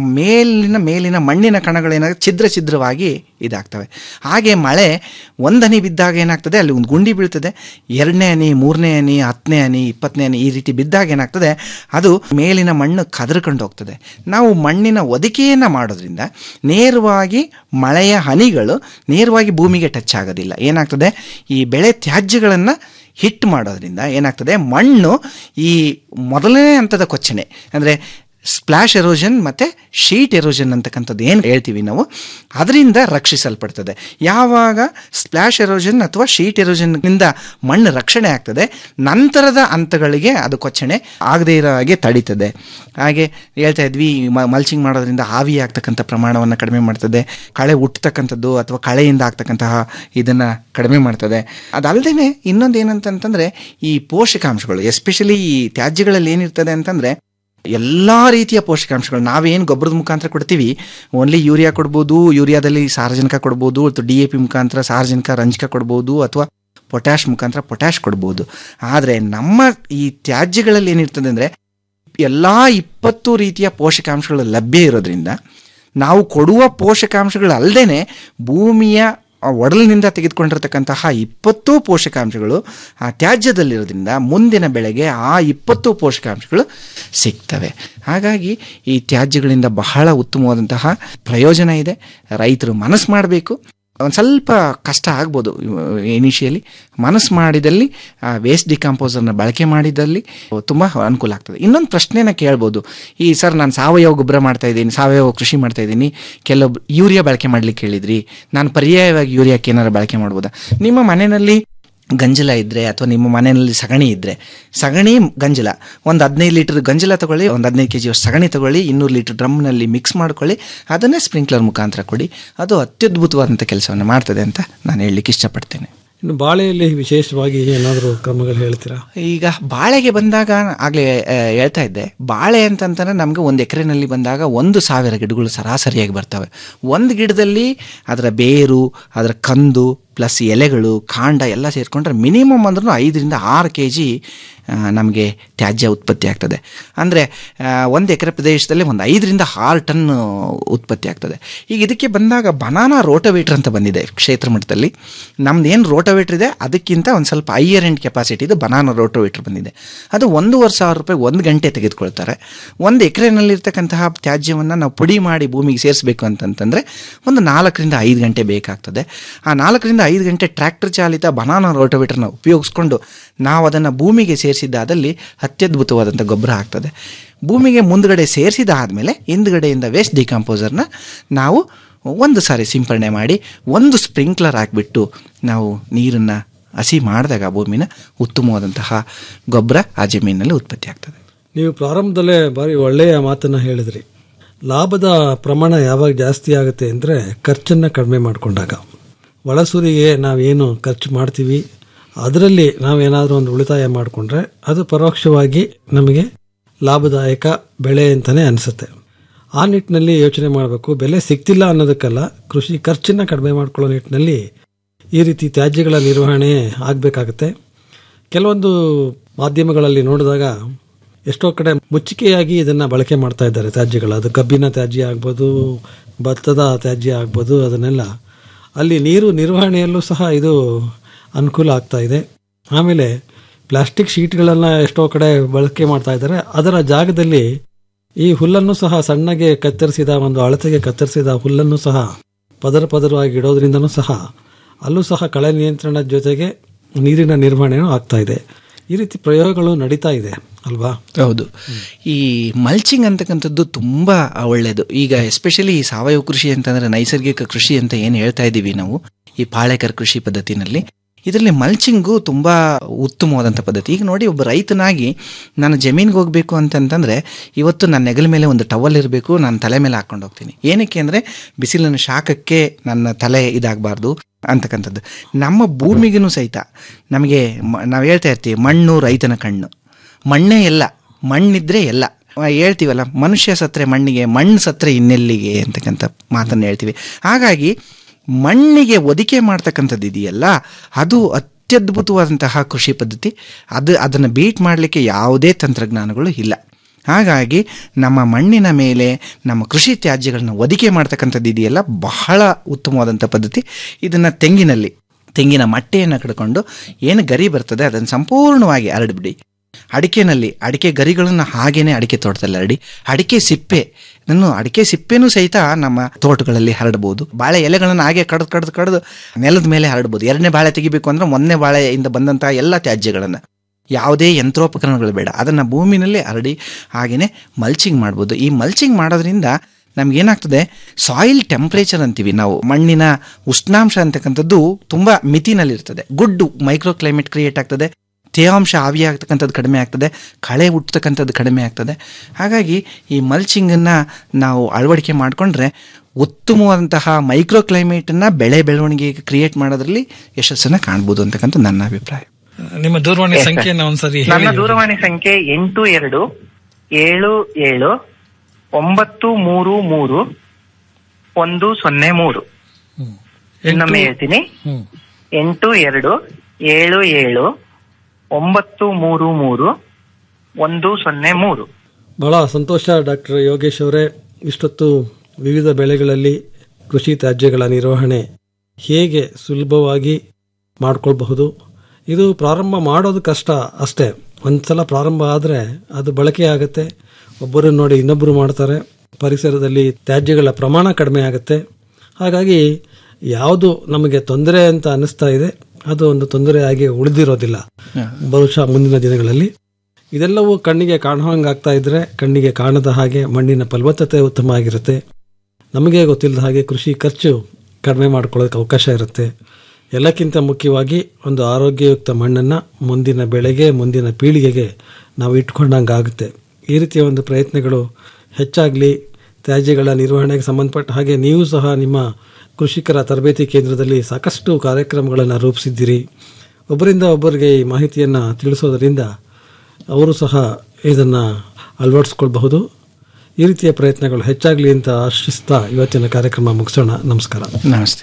ಮೇಲಿನ ಮೇಲಿನ ಮಣ್ಣಿನ ಕಣಗಳೇನಾಗ ಛಿದ್ರ ಛಿದ್ರವಾಗಿ ಇದಾಗ್ತವೆ ಹಾಗೆ ಮಳೆ ಒಂದು ಹನಿ ಬಿದ್ದಾಗ ಏನಾಗ್ತದೆ ಅಲ್ಲಿ ಒಂದು ಗುಂಡಿ ಬೀಳ್ತದೆ ಎರಡನೇ ಹನಿ ಮೂರನೇ ಹನಿ ಹತ್ತನೇ ಹನಿ ಇಪ್ಪತ್ತನೇ ಹನಿ ಈ ರೀತಿ ಬಿದ್ದಾಗ ಏನಾಗ್ತದೆ ಅದು ಮೇಲಿನ ಮಣ್ಣು ಕದರ್ಕೊಂಡು ಹೋಗ್ತದೆ ನಾವು ಮಣ್ಣಿನ ಒದಕೆಯನ್ನು ಮಾಡೋದ್ರಿಂದ ನೇರವಾಗಿ ಮಳೆಯ ಹನಿಗಳು ನೇರವಾಗಿ ಭೂಮಿಗೆ ಟಚ್ ಆಗೋದಿಲ್ಲ ಏನಾಗ್ತದೆ ಈ ಬೆಳೆ ತ್ಯಾಜ್ಯಗಳನ್ನು ಹಿಟ್ ಮಾಡೋದ್ರಿಂದ ಏನಾಗ್ತದೆ ಮಣ್ಣು ಈ ಮೊದಲನೇ ಹಂತದ ಕೊಚ್ಚಣೆ ಅಂದರೆ ಸ್ಪ್ಲಾಶ್ ಎರೋಷನ್ ಮತ್ತು ಶೀಟ್ ಎರೋಷನ್ ಅಂತಕ್ಕಂಥದ್ದು ಏನು ಹೇಳ್ತೀವಿ ನಾವು ಅದರಿಂದ ರಕ್ಷಿಸಲ್ಪಡ್ತದೆ ಯಾವಾಗ ಸ್ಪ್ಲಾಶ್ ಎರೋಷನ್ ಅಥವಾ ಶೀಟ್ ಎರೋಷನ್ನಿಂದ ಮಣ್ಣು ರಕ್ಷಣೆ ಆಗ್ತದೆ ನಂತರದ ಹಂತಗಳಿಗೆ ಅದು ಕೊಚ್ಚಣೆ ಆಗದೇ ಇರೋ ಹಾಗೆ ತಡೀತದೆ ಹಾಗೆ ಹೇಳ್ತಾ ಇದ್ವಿ ಮಲ್ಚಿಂಗ್ ಮಾಡೋದ್ರಿಂದ ಆವಿ ಆಗ್ತಕ್ಕಂಥ ಪ್ರಮಾಣವನ್ನು ಕಡಿಮೆ ಮಾಡ್ತದೆ ಕಳೆ ಹುಟ್ಟತಕ್ಕಂಥದ್ದು ಅಥವಾ ಕಳೆಯಿಂದ ಆಗ್ತಕ್ಕಂತಹ ಇದನ್ನು ಕಡಿಮೆ ಮಾಡ್ತದೆ ಅದಲ್ಲದೆ ಇನ್ನೊಂದು ಏನಂತಂತಂದರೆ ಈ ಪೋಷಕಾಂಶಗಳು ಎಸ್ಪೆಷಲಿ ಈ ತ್ಯಾಜ್ಯಗಳಲ್ಲಿ ಏನಿರ್ತದೆ ಅಂತಂದರೆ ಎಲ್ಲ ರೀತಿಯ ಪೋಷಕಾಂಶಗಳು ನಾವೇನು ಗೊಬ್ಬರದ ಮುಖಾಂತರ ಕೊಡ್ತೀವಿ ಓನ್ಲಿ ಯೂರಿಯಾ ಕೊಡ್ಬೋದು ಯೂರಿಯಾದಲ್ಲಿ ಸಾರಜನಕ ಕೊಡ್ಬೋದು ಅಥವಾ ಡಿ ಎ ಪಿ ಮುಖಾಂತರ ಸಾರಜನಕ ರಂಜಕ ಕೊಡ್ಬೋದು ಅಥವಾ ಪೊಟ್ಯಾಶ್ ಮುಖಾಂತರ ಪೊಟ್ಯಾಶ್ ಕೊಡ್ಬೋದು ಆದರೆ ನಮ್ಮ ಈ ತ್ಯಾಜ್ಯಗಳಲ್ಲಿ ಏನಿರ್ತದೆ ಅಂದರೆ ಎಲ್ಲ ಇಪ್ಪತ್ತು ರೀತಿಯ ಪೋಷಕಾಂಶಗಳು ಲಭ್ಯ ಇರೋದ್ರಿಂದ ನಾವು ಕೊಡುವ ಪೋಷಕಾಂಶಗಳು ಅಲ್ಲದೆ ಭೂಮಿಯ ಆ ಒಡಲಿನಿಂದ ತೆಗೆದುಕೊಂಡಿರ್ತಕ್ಕಂತಹ ಇಪ್ಪತ್ತು ಪೋಷಕಾಂಶಗಳು ಆ ತ್ಯಾಜ್ಯದಲ್ಲಿರೋದ್ರಿಂದ ಮುಂದಿನ ಬೆಳೆಗೆ ಆ ಇಪ್ಪತ್ತು ಪೋಷಕಾಂಶಗಳು ಸಿಗ್ತವೆ ಹಾಗಾಗಿ ಈ ತ್ಯಾಜ್ಯಗಳಿಂದ ಬಹಳ ಉತ್ತಮವಾದಂತಹ ಪ್ರಯೋಜನ ಇದೆ ರೈತರು ಮನಸ್ಸು ಮಾಡಬೇಕು ಒಂದು ಸ್ವಲ್ಪ ಕಷ್ಟ ಆಗ್ಬೋದು ಇನಿಷಿಯಲಿ ಮನಸ್ಸು ಮಾಡಿದಲ್ಲಿ ವೇಸ್ಟ್ ಡಿಕಂಪೋಸರ್ನ ಬಳಕೆ ಮಾಡಿದಲ್ಲಿ ತುಂಬ ಅನುಕೂಲ ಆಗ್ತದೆ ಇನ್ನೊಂದು ಪ್ರಶ್ನೆನ ಕೇಳ್ಬೋದು ಈ ಸರ್ ನಾನು ಸಾವಯವ ಗೊಬ್ಬರ ಮಾಡ್ತಾ ಇದ್ದೀನಿ ಸಾವಯವ ಕೃಷಿ ಮಾಡ್ತಾ ಇದ್ದೀನಿ ಕೆಲವೊಬ್ರು ಯೂರಿಯಾ ಬಳಕೆ ಮಾಡ್ಲಿಕ್ಕೆ ಹೇಳಿದ್ರಿ ನಾನು ಪರ್ಯಾಯವಾಗಿ ಯೂರಿಯಾಕ್ಕೆ ಏನಾರು ಬಳಕೆ ಮಾಡ್ಬೋದಾ ನಿಮ್ಮ ಮನೆಯಲ್ಲಿ ಗಂಜಲ ಇದ್ದರೆ ಅಥವಾ ನಿಮ್ಮ ಮನೆಯಲ್ಲಿ ಸಗಣಿ ಇದ್ದರೆ ಸಗಣಿ ಗಂಜಲ ಒಂದು ಹದಿನೈದು ಲೀಟರ್ ಗಂಜಲ ತಗೊಳ್ಳಿ ಒಂದು ಹದಿನೈದು ಕೆ ಜಿ ಸಗಣಿ ತಗೊಳ್ಳಿ ಇನ್ನೂರು ಲೀಟರ್ ಡ್ರಮ್ನಲ್ಲಿ ಮಿಕ್ಸ್ ಮಾಡ್ಕೊಳ್ಳಿ ಅದನ್ನೇ ಸ್ಪ್ರಿಂಕ್ಲರ್ ಮುಖಾಂತರ ಕೊಡಿ ಅದು ಅತ್ಯದ್ಭುತವಾದಂಥ ಕೆಲಸವನ್ನು ಮಾಡ್ತದೆ ಅಂತ ನಾನು ಹೇಳಲಿಕ್ಕೆ ಇಷ್ಟಪಡ್ತೇನೆ ಇನ್ನು ಬಾಳೆಯಲ್ಲಿ ವಿಶೇಷವಾಗಿ ಏನಾದರೂ ಕ್ರಮಗಳು ಹೇಳ್ತೀರಾ ಈಗ ಬಾಳೆಗೆ ಬಂದಾಗ ಆಗಲೇ ಹೇಳ್ತಾ ಇದ್ದೆ ಬಾಳೆ ಅಂತಂತಂದ್ರೆ ನಮಗೆ ಒಂದು ಎಕರೆನಲ್ಲಿ ಬಂದಾಗ ಒಂದು ಸಾವಿರ ಗಿಡಗಳು ಸರಾಸರಿಯಾಗಿ ಬರ್ತವೆ ಒಂದು ಗಿಡದಲ್ಲಿ ಅದರ ಬೇರು ಅದರ ಕಂದು ಪ್ಲಸ್ ಎಲೆಗಳು ಕಾಂಡ ಎಲ್ಲ ಸೇರಿಕೊಂಡ್ರೆ ಮಿನಿಮಮ್ ಅಂದ್ರೂ ಐದರಿಂದ ಆರು ಕೆ ಜಿ ನಮಗೆ ತ್ಯಾಜ್ಯ ಉತ್ಪತ್ತಿ ಆಗ್ತದೆ ಅಂದರೆ ಒಂದು ಎಕರೆ ಪ್ರದೇಶದಲ್ಲಿ ಒಂದು ಐದರಿಂದ ಆರು ಟನ್ ಉತ್ಪತ್ತಿ ಆಗ್ತದೆ ಈಗ ಇದಕ್ಕೆ ಬಂದಾಗ ಬನಾನಾ ರೋಟೋವೇಟ್ರ್ ಅಂತ ಬಂದಿದೆ ಕ್ಷೇತ್ರ ಮಟ್ಟದಲ್ಲಿ ನಮ್ದು ಏನು ರೋಟೋವೇಟ್ರ್ ಇದೆ ಅದಕ್ಕಿಂತ ಒಂದು ಸ್ವಲ್ಪ ಹೈಯರ್ ಎಂಡ್ ಕೆಪಾಸಿಟಿ ಇದೆ ಬನಾನಾ ರೋಟೋವೇಟ್ರ್ ಬಂದಿದೆ ಅದು ಒಂದೂವರೆ ಸಾವಿರ ರೂಪಾಯಿ ಒಂದು ಗಂಟೆ ತೆಗೆದುಕೊಳ್ತಾರೆ ಒಂದು ಎಕರೆನಲ್ಲಿರ್ತಕ್ಕಂತಹ ತ್ಯಾಜ್ಯವನ್ನು ನಾವು ಪುಡಿ ಮಾಡಿ ಭೂಮಿಗೆ ಸೇರಿಸಬೇಕು ಅಂತಂತಂದರೆ ಒಂದು ನಾಲ್ಕರಿಂದ ಐದು ಗಂಟೆ ಬೇಕಾಗ್ತದೆ ಆ ನಾಲ್ಕರಿಂದ ಐದು ಗಂಟೆ ಟ್ರ್ಯಾಕ್ಟರ್ ಚಾಲಿತ ಬನಾನಾ ರೋಟೋವೇಟರ್ನ ಉಪಯೋಗಿಸ್ಕೊಂಡು ನಾವು ಅದನ್ನು ಭೂಮಿಗೆ ಸೇರಿಸಿದ್ದಾದಲ್ಲಿ ಅತ್ಯದ್ಭುತವಾದಂಥ ಗೊಬ್ಬರ ಆಗ್ತದೆ ಭೂಮಿಗೆ ಮುಂದ್ಗಡೆ ಸೇರಿಸಿದ ಆದಮೇಲೆ ಹಿಂದ್ಗಡೆಯಿಂದ ವೇಸ್ಟ್ ಡಿಕಂಪೋಸರ್ನ ನಾವು ಒಂದು ಸಾರಿ ಸಿಂಪರಣೆ ಮಾಡಿ ಒಂದು ಸ್ಪ್ರಿಂಕ್ಲರ್ ಹಾಕಿಬಿಟ್ಟು ನಾವು ನೀರನ್ನು ಹಸಿ ಮಾಡಿದಾಗ ಆ ಭೂಮಿನ ಉತ್ತಮವಾದಂತಹ ಗೊಬ್ಬರ ಆ ಜಮೀನಿನಲ್ಲಿ ಉತ್ಪತ್ತಿ ಆಗ್ತದೆ ನೀವು ಪ್ರಾರಂಭದಲ್ಲೇ ಭಾರಿ ಒಳ್ಳೆಯ ಮಾತನ್ನು ಹೇಳಿದ್ರಿ ಲಾಭದ ಪ್ರಮಾಣ ಯಾವಾಗ ಜಾಸ್ತಿ ಆಗುತ್ತೆ ಅಂದರೆ ಖರ್ಚನ್ನು ಕಡಿಮೆ ಮಾಡಿಕೊಂಡಾಗ ಒಳಸೂರಿಗೆ ನಾವೇನು ಖರ್ಚು ಮಾಡ್ತೀವಿ ಅದರಲ್ಲಿ ನಾವೇನಾದರೂ ಒಂದು ಉಳಿತಾಯ ಮಾಡಿಕೊಂಡ್ರೆ ಅದು ಪರೋಕ್ಷವಾಗಿ ನಮಗೆ ಲಾಭದಾಯಕ ಬೆಳೆ ಅಂತಲೇ ಅನಿಸುತ್ತೆ ಆ ನಿಟ್ಟಿನಲ್ಲಿ ಯೋಚನೆ ಮಾಡಬೇಕು ಬೆಲೆ ಸಿಗ್ತಿಲ್ಲ ಅನ್ನೋದಕ್ಕಲ್ಲ ಕೃಷಿ ಖರ್ಚನ್ನು ಕಡಿಮೆ ಮಾಡ್ಕೊಳ್ಳೋ ನಿಟ್ಟಿನಲ್ಲಿ ಈ ರೀತಿ ತ್ಯಾಜ್ಯಗಳ ನಿರ್ವಹಣೆ ಆಗಬೇಕಾಗತ್ತೆ ಕೆಲವೊಂದು ಮಾಧ್ಯಮಗಳಲ್ಲಿ ನೋಡಿದಾಗ ಎಷ್ಟೋ ಕಡೆ ಮುಚ್ಚಿಕೆಯಾಗಿ ಇದನ್ನು ಬಳಕೆ ಮಾಡ್ತಾ ಇದ್ದಾರೆ ತ್ಯಾಜ್ಯಗಳು ಅದು ಕಬ್ಬಿನ ತ್ಯಾಜ್ಯ ಆಗ್ಬೋದು ಭತ್ತದ ತ್ಯಾಜ್ಯ ಆಗ್ಬೋದು ಅದನ್ನೆಲ್ಲ ಅಲ್ಲಿ ನೀರು ನಿರ್ವಹಣೆಯಲ್ಲೂ ಸಹ ಇದು ಅನುಕೂಲ ಆಗ್ತಾ ಇದೆ ಆಮೇಲೆ ಪ್ಲಾಸ್ಟಿಕ್ ಶೀಟ್ಗಳನ್ನು ಎಷ್ಟೋ ಕಡೆ ಬಳಕೆ ಮಾಡ್ತಾ ಇದ್ದಾರೆ ಅದರ ಜಾಗದಲ್ಲಿ ಈ ಹುಲ್ಲನ್ನು ಸಹ ಸಣ್ಣಗೆ ಕತ್ತರಿಸಿದ ಒಂದು ಅಳತೆಗೆ ಕತ್ತರಿಸಿದ ಹುಲ್ಲನ್ನು ಸಹ ಪದರ ಪದರವಾಗಿ ಇಡೋದ್ರಿಂದನೂ ಸಹ ಅಲ್ಲೂ ಸಹ ಕಳೆ ನಿಯಂತ್ರಣದ ಜೊತೆಗೆ ನೀರಿನ ನಿರ್ವಹಣೆಯೂ ಆಗ್ತಾ ಇದೆ ಈ ರೀತಿ ಪ್ರಯೋಗಗಳು ನಡೀತಾ ಇದೆ ಅಲ್ವಾ ಹೌದು ಈ ಮಲ್ಚಿಂಗ್ ಅಂತಕ್ಕಂಥದ್ದು ತುಂಬ ಒಳ್ಳೆಯದು ಈಗ ಎಸ್ಪೆಷಲಿ ಈ ಸಾವಯವ ಕೃಷಿ ಅಂತಂದರೆ ನೈಸರ್ಗಿಕ ಕೃಷಿ ಅಂತ ಏನು ಹೇಳ್ತಾ ಇದ್ದೀವಿ ನಾವು ಈ ಪಾಳೆಕರ್ ಕೃಷಿ ಪದ್ಧತಿನಲ್ಲಿ ಇದರಲ್ಲಿ ಮಲ್ಚಿಂಗು ತುಂಬ ಉತ್ತಮವಾದಂಥ ಪದ್ಧತಿ ಈಗ ನೋಡಿ ಒಬ್ಬ ರೈತನಾಗಿ ನಾನು ಜಮೀನಿಗೆ ಹೋಗಬೇಕು ಅಂತಂತಂದರೆ ಇವತ್ತು ನನ್ನ ನೆಗಲ ಮೇಲೆ ಒಂದು ಟವಲ್ ಇರಬೇಕು ನಾನು ತಲೆ ಮೇಲೆ ಹಾಕ್ಕೊಂಡು ಹೋಗ್ತೀನಿ ಏನಕ್ಕೆ ಅಂದರೆ ಬಿಸಿಲಿನ ಶಾಖಕ್ಕೆ ನನ್ನ ತಲೆ ಇದಾಗಬಾರ್ದು ಅಂತಕ್ಕಂಥದ್ದು ನಮ್ಮ ಭೂಮಿಗೂ ಸಹಿತ ನಮಗೆ ನಾವು ಹೇಳ್ತಾ ಇರ್ತೀವಿ ಮಣ್ಣು ರೈತನ ಕಣ್ಣು ಮಣ್ಣೇ ಎಲ್ಲ ಮಣ್ಣಿದ್ರೆ ಎಲ್ಲ ಹೇಳ್ತೀವಲ್ಲ ಮನುಷ್ಯ ಸತ್ರೆ ಮಣ್ಣಿಗೆ ಮಣ್ಣು ಸತ್ರೆ ಇನ್ನೆಲ್ಲಿಗೆ ಅಂತಕ್ಕಂಥ ಮಾತನ್ನು ಹೇಳ್ತೀವಿ ಹಾಗಾಗಿ ಮಣ್ಣಿಗೆ ಒದಿಕೆ ಮಾಡ್ತಕ್ಕಂಥದ್ದು ಇದೆಯಲ್ಲ ಅದು ಅತ್ಯದ್ಭುತವಾದಂತಹ ಕೃಷಿ ಪದ್ಧತಿ ಅದು ಅದನ್ನು ಬೀಟ್ ಮಾಡಲಿಕ್ಕೆ ಯಾವುದೇ ತಂತ್ರಜ್ಞಾನಗಳು ಇಲ್ಲ ಹಾಗಾಗಿ ನಮ್ಮ ಮಣ್ಣಿನ ಮೇಲೆ ನಮ್ಮ ಕೃಷಿ ತ್ಯಾಜ್ಯಗಳನ್ನ ಒದಿಕೆ ಮಾಡ್ತಕ್ಕಂಥದ್ದು ಇದೆಯಲ್ಲ ಬಹಳ ಉತ್ತಮವಾದಂಥ ಪದ್ಧತಿ ಇದನ್ನು ತೆಂಗಿನಲ್ಲಿ ತೆಂಗಿನ ಮಟ್ಟೆಯನ್ನು ಕಡ್ಕೊಂಡು ಏನು ಗರಿ ಬರ್ತದೆ ಅದನ್ನು ಸಂಪೂರ್ಣವಾಗಿ ಹರಡ್ಬಿಡಿ ಅಡಿಕೆನಲ್ಲಿ ಅಡಿಕೆ ಗರಿಗಳನ್ನು ಹಾಗೇನೆ ಅಡಿಕೆ ತೋಟದಲ್ಲಿ ಹರಡಿ ಅಡಿಕೆ ಸಿಪ್ಪೆ ನಾನು ಅಡಿಕೆ ಸಿಪ್ಪೆನೂ ಸಹಿತ ನಮ್ಮ ತೋಟಗಳಲ್ಲಿ ಹರಡಬಹುದು ಬಾಳೆ ಎಲೆಗಳನ್ನು ಹಾಗೆ ಕಡ್ದು ಕಡ್ದು ಕಡ್ದು ನೆಲದ ಮೇಲೆ ಹರಡ್ಬೋದು ಎರಡನೇ ಬಾಳೆ ತೆಗಿಬೇಕು ಅಂದ್ರೆ ಒಂದನೇ ಬಾಳೆಯಿಂದ ಬಂದಂತಹ ಎಲ್ಲ ತ್ಯಾಜ್ಯಗಳನ್ನು ಯಾವುದೇ ಯಂತ್ರೋಪಕರಣಗಳು ಬೇಡ ಅದನ್ನು ಭೂಮಿನಲ್ಲೇ ಹರಡಿ ಹಾಗೆಯೇ ಮಲ್ಚಿಂಗ್ ಮಾಡ್ಬೋದು ಈ ಮಲ್ಚಿಂಗ್ ಮಾಡೋದ್ರಿಂದ ನಮಗೇನಾಗ್ತದೆ ಸಾಯಿಲ್ ಟೆಂಪ್ರೇಚರ್ ಅಂತೀವಿ ನಾವು ಮಣ್ಣಿನ ಉಷ್ಣಾಂಶ ಅಂತಕ್ಕಂಥದ್ದು ತುಂಬ ಮಿತಿನಲ್ಲಿರ್ತದೆ ಗುಡ್ ಮೈಕ್ರೋ ಕ್ಲೈಮೇಟ್ ಕ್ರಿಯೇಟ್ ಆಗ್ತದೆ ತೇವಾಂಶ ಆವಿಯಾಗ್ತಕ್ಕಂಥದ್ದು ಕಡಿಮೆ ಆಗ್ತದೆ ಕಳೆ ಹುಟ್ಟತಕ್ಕಂಥದ್ದು ಕಡಿಮೆ ಆಗ್ತದೆ ಹಾಗಾಗಿ ಈ ಮಲ್ಚಿಂಗನ್ನು ನಾವು ಅಳವಡಿಕೆ ಮಾಡಿಕೊಂಡ್ರೆ ಉತ್ತಮವಾದಂತಹ ಮೈಕ್ರೋ ಕ್ಲೈಮೇಟನ್ನು ಬೆಳೆ ಬೆಳವಣಿಗೆಗೆ ಕ್ರಿಯೇಟ್ ಮಾಡೋದ್ರಲ್ಲಿ ಯಶಸ್ಸನ್ನು ಕಾಣ್ಬೋದು ಅಂತಕ್ಕಂಥ ನನ್ನ ಅಭಿಪ್ರಾಯ ನಿಮ್ಮ ದೂರವಾಣಿ ಸಂಖ್ಯೆಯನ್ನು ಒಂದ್ಸರಿ ನನ್ನ ದೂರವಾಣಿ ಸಂಖ್ಯೆ ಎಂಟು ಎರಡು ಏಳು ಏಳು ಒಂಬತ್ತು ಮೂರು ಮೂರು ಒಂದು ಸೊನ್ನೆ ಮೂರು ಇನ್ನೊಮ್ಮೆ ಹೇಳ್ತೀನಿ ಎಂಟು ಎರಡು ಏಳು ಏಳು ಒಂಬತ್ತು ಮೂರು ಮೂರು ಒಂದು ಸೊನ್ನೆ ಮೂರು ಬಹಳ ಸಂತೋಷ ಡಾಕ್ಟರ್ ಯೋಗೇಶ್ ಅವರೇ ಇಷ್ಟೊತ್ತು ವಿವಿಧ ಬೆಳೆಗಳಲ್ಲಿ ಕೃಷಿ ತ್ಯಾಜ್ಯಗಳ ನಿರ್ವಹಣೆ ಹೇಗೆ ಸುಲಭವಾಗಿ ಮಾಡ್ಕೊಳ್ಬಹುದು ಇದು ಪ್ರಾರಂಭ ಮಾಡೋದು ಕಷ್ಟ ಅಷ್ಟೇ ಒಂದ್ಸಲ ಪ್ರಾರಂಭ ಆದರೆ ಅದು ಬಳಕೆ ಆಗುತ್ತೆ ಒಬ್ಬರು ನೋಡಿ ಇನ್ನೊಬ್ಬರು ಮಾಡ್ತಾರೆ ಪರಿಸರದಲ್ಲಿ ತ್ಯಾಜ್ಯಗಳ ಪ್ರಮಾಣ ಕಡಿಮೆ ಆಗುತ್ತೆ ಹಾಗಾಗಿ ಯಾವುದು ನಮಗೆ ತೊಂದರೆ ಅಂತ ಅನಿಸ್ತಾ ಇದೆ ಅದು ಒಂದು ತೊಂದರೆಯಾಗಿ ಉಳಿದಿರೋದಿಲ್ಲ ಬಹುಶಃ ಮುಂದಿನ ದಿನಗಳಲ್ಲಿ ಇದೆಲ್ಲವೂ ಕಣ್ಣಿಗೆ ಕಾಣುವಂಗಾಗ್ತಾ ಇದ್ರೆ ಕಣ್ಣಿಗೆ ಕಾಣದ ಹಾಗೆ ಮಣ್ಣಿನ ಫಲವತ್ತತೆ ಉತ್ತಮ ಆಗಿರುತ್ತೆ ನಮಗೆ ಗೊತ್ತಿಲ್ಲದ ಹಾಗೆ ಕೃಷಿ ಖರ್ಚು ಕಡಿಮೆ ಮಾಡ್ಕೊಳ್ಳೋದಕ್ಕೆ ಅವಕಾಶ ಇರುತ್ತೆ ಎಲ್ಲಕ್ಕಿಂತ ಮುಖ್ಯವಾಗಿ ಒಂದು ಆರೋಗ್ಯಯುಕ್ತ ಮಣ್ಣನ್ನು ಮುಂದಿನ ಬೆಳೆಗೆ ಮುಂದಿನ ಪೀಳಿಗೆಗೆ ನಾವು ಇಟ್ಕೊಂಡಂಗಾಗುತ್ತೆ ಈ ರೀತಿಯ ಒಂದು ಪ್ರಯತ್ನಗಳು ಹೆಚ್ಚಾಗಲಿ ತ್ಯಾಜ್ಯಗಳ ನಿರ್ವಹಣೆಗೆ ಸಂಬಂಧಪಟ್ಟ ಹಾಗೆ ನೀವು ಸಹ ನಿಮ್ಮ ಕೃಷಿಕರ ತರಬೇತಿ ಕೇಂದ್ರದಲ್ಲಿ ಸಾಕಷ್ಟು ಕಾರ್ಯಕ್ರಮಗಳನ್ನು ರೂಪಿಸಿದ್ದೀರಿ ಒಬ್ಬರಿಂದ ಒಬ್ಬರಿಗೆ ಈ ಮಾಹಿತಿಯನ್ನು ತಿಳಿಸೋದರಿಂದ ಅವರು ಸಹ ಇದನ್ನು ಅಳವಡಿಸ್ಕೊಳ್ಬಹುದು ಈ ರೀತಿಯ ಪ್ರಯತ್ನಗಳು ಹೆಚ್ಚಾಗಲಿ ಅಂತ ಆಶಿಸ್ತಾ ಇವತ್ತಿನ ಕಾರ್ಯಕ್ರಮ ಮುಗಿಸೋಣ ನಮಸ್ಕಾರ ನಮಸ್ತೆ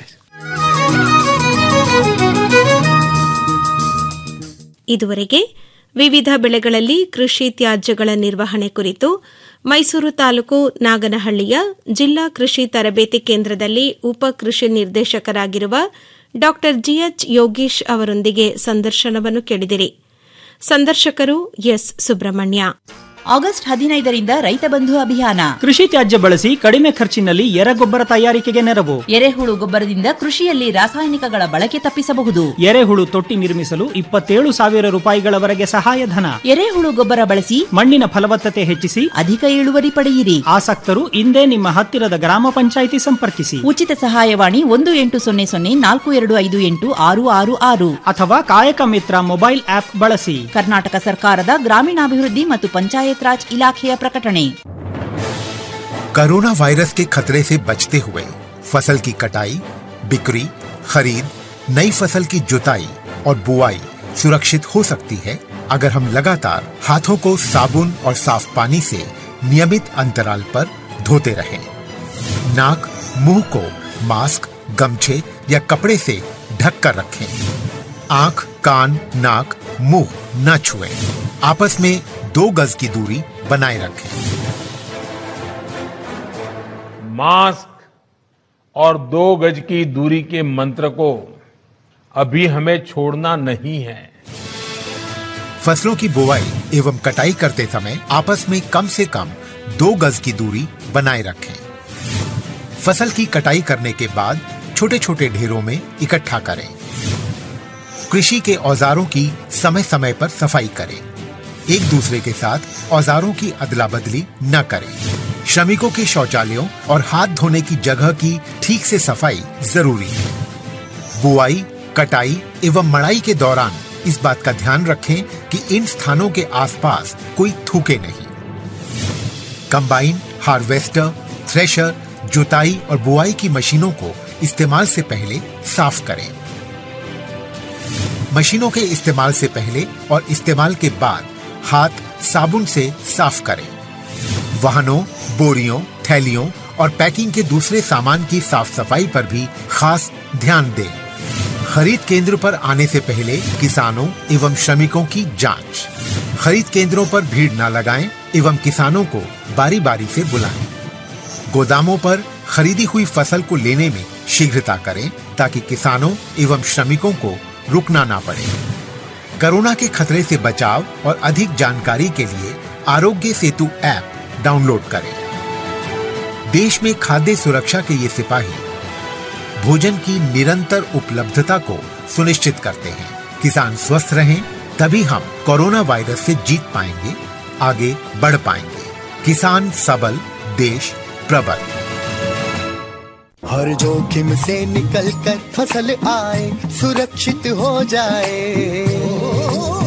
ಇದುವರೆಗೆ ವಿವಿಧ ಬೆಳೆಗಳಲ್ಲಿ ಕೃಷಿ ತ್ಯಾಜ್ಯಗಳ ನಿರ್ವಹಣೆ ಕುರಿತು ಮೈಸೂರು ತಾಲೂಕು ನಾಗನಹಳ್ಳಿಯ ಜಿಲ್ಲಾ ಕೃಷಿ ತರಬೇತಿ ಕೇಂದ್ರದಲ್ಲಿ ಉಪ ಕೃಷಿ ನಿರ್ದೇಶಕರಾಗಿರುವ ಡಾ ಜಿಎಚ್ ಯೋಗೀಶ್ ಅವರೊಂದಿಗೆ ಸಂದರ್ಶನವನ್ನು ಕೇಳಿದಿರಿ ಸಂದರ್ಶಕರು ಎಸ್ ಸುಬ್ರಹ್ಮಣ್ಯ ಆಗಸ್ಟ್ ಹದಿನೈದರಿಂದ ರೈತ ಬಂಧು ಅಭಿಯಾನ ಕೃಷಿ ತ್ಯಾಜ್ಯ ಬಳಸಿ ಕಡಿಮೆ ಖರ್ಚಿನಲ್ಲಿ ಎರೆಗೊಬ್ಬರ ತಯಾರಿಕೆಗೆ ನೆರವು ಎರೆಹುಳು ಗೊಬ್ಬರದಿಂದ ಕೃಷಿಯಲ್ಲಿ ರಾಸಾಯನಿಕಗಳ ಬಳಕೆ ತಪ್ಪಿಸಬಹುದು ಎರೆಹುಳು ತೊಟ್ಟಿ ನಿರ್ಮಿಸಲು ಇಪ್ಪತ್ತೇಳು ಸಾವಿರ ರೂಪಾಯಿಗಳವರೆಗೆ ಸಹಾಯಧನ ಎರೆಹುಳು ಗೊಬ್ಬರ ಬಳಸಿ ಮಣ್ಣಿನ ಫಲವತ್ತತೆ ಹೆಚ್ಚಿಸಿ ಅಧಿಕ ಇಳುವರಿ ಪಡೆಯಿರಿ ಆಸಕ್ತರು ಇಂದೇ ನಿಮ್ಮ ಹತ್ತಿರದ ಗ್ರಾಮ ಪಂಚಾಯಿತಿ ಸಂಪರ್ಕಿಸಿ ಉಚಿತ ಸಹಾಯವಾಣಿ ಒಂದು ಎಂಟು ಸೊನ್ನೆ ಸೊನ್ನೆ ನಾಲ್ಕು ಎರಡು ಐದು ಎಂಟು ಆರು ಆರು ಆರು ಅಥವಾ ಕಾಯಕ ಮಿತ್ರ ಮೊಬೈಲ್ ಆಪ್ ಬಳಸಿ ಕರ್ನಾಟಕ ಸರ್ಕಾರದ ಗ್ರಾಮೀಣಾಭಿವೃದ್ಧಿ ಮತ್ತು ಪಂಚಾಯತ್ ರಾಜ್ ಇಲಾಖೆಯ ಪ್ರಕಟಣೆ कोरोना वायरस के खतरे से बचते हुए फसल की कटाई बिक्री खरीद नई फसल की जुताई और बुआई सुरक्षित हो सकती है अगर हम लगातार हाथों को साबुन और साफ पानी से नियमित अंतराल पर धोते रहें। नाक मुंह को मास्क गमछे या कपड़े से ढक कर रखें आंख कान नाक मुंह न छुएं। आपस में दो गज की दूरी बनाए रखें मास्क और दो गज की दूरी के मंत्र को अभी हमें छोड़ना नहीं है फसलों की बुवाई एवं कटाई करते समय आपस में कम से कम दो गज की दूरी बनाए रखें फसल की कटाई करने के बाद छोटे छोटे ढेरों में इकट्ठा करें कृषि के औजारों की समय समय पर सफाई करें एक दूसरे के साथ औजारों की अदला बदली न करें श्रमिकों के शौचालयों और हाथ धोने की जगह की ठीक से सफाई जरूरी है बुआई कटाई एवं मड़ाई के दौरान इस बात का ध्यान रखें कि इन स्थानों के आसपास कोई थूके नहीं कंबाइन हार्वेस्टर थ्रेशर जुताई और बुआई की मशीनों को इस्तेमाल से पहले साफ करें मशीनों के इस्तेमाल से पहले और इस्तेमाल के बाद हाथ साबुन से साफ करें वाहनों बोरियों थैलियों और पैकिंग के दूसरे सामान की साफ सफाई पर भी खास ध्यान दें खरीद केंद्र पर आने से पहले किसानों एवं श्रमिकों की जांच खरीद केंद्रों पर भीड़ न लगाएं एवं किसानों को बारी बारी से बुलाएं गोदामों पर खरीदी हुई फसल को लेने में शीघ्रता करें ताकि किसानों एवं श्रमिकों को रुकना ना पड़े कोरोना के खतरे से बचाव और अधिक जानकारी के लिए आरोग्य सेतु ऐप डाउनलोड करें देश में खाद्य सुरक्षा के ये सिपाही भोजन की निरंतर उपलब्धता को सुनिश्चित करते हैं किसान स्वस्थ रहें तभी हम कोरोना वायरस से जीत पाएंगे आगे बढ़ पाएंगे किसान सबल देश प्रबल हर जोखिम से निकल कर फसल आए सुरक्षित हो जाए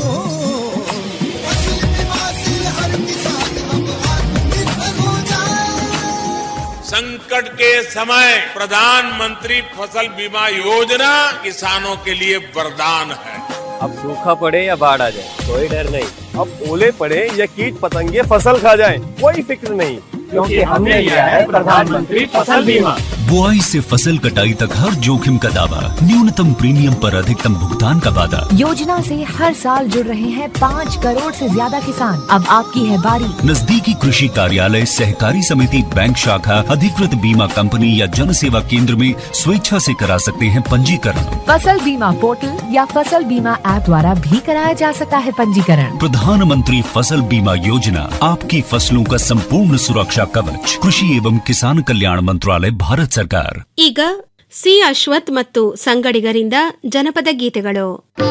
फसल बीमा से हर किसान अब आत्मनिर्भर हो जाए संकट के समय प्रधानमंत्री फसल बीमा योजना किसानों के लिए वरदान है अब सूखा पड़े या बाढ़ आ जाए कोई डर नहीं अब ओले पड़े या कीट पतंगे फसल खा जाए कोई फिक्र नहीं क्योंकि हमने लिया है प्रधानमंत्री फसल बीमा बुआई से फसल कटाई तक हर जोखिम का दावा न्यूनतम प्रीमियम पर अधिकतम भुगतान का वादा योजना से हर साल जुड़ रहे हैं पाँच करोड़ से ज्यादा किसान अब आपकी है बारी नजदीकी कृषि कार्यालय सहकारी समिति बैंक शाखा अधिकृत बीमा कंपनी या जन सेवा केंद्र में स्वेच्छा से करा सकते हैं पंजीकरण फसल बीमा पोर्टल या फसल बीमा ऐप द्वारा भी कराया जा सकता है पंजीकरण प्रधानमंत्री फसल बीमा योजना आपकी फसलों का संपूर्ण सुरक्षा कवच कृषि एवं किसान कल्याण मंत्रालय भारत सरकार ಈಗ ಸಿ ಅಶ್ವಥ್ ಮತ್ತು ಸಂಗಡಿಗರಿಂದ ಜನಪದ ಗೀತೆಗಳು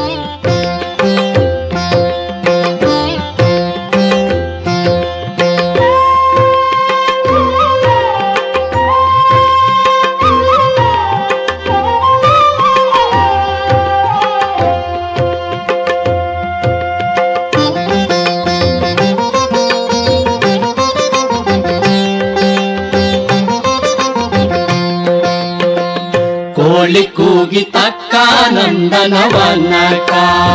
ಕೋಳಿ ಕೂಗಿ ತಕ್ಕ ನಂದನವನಕ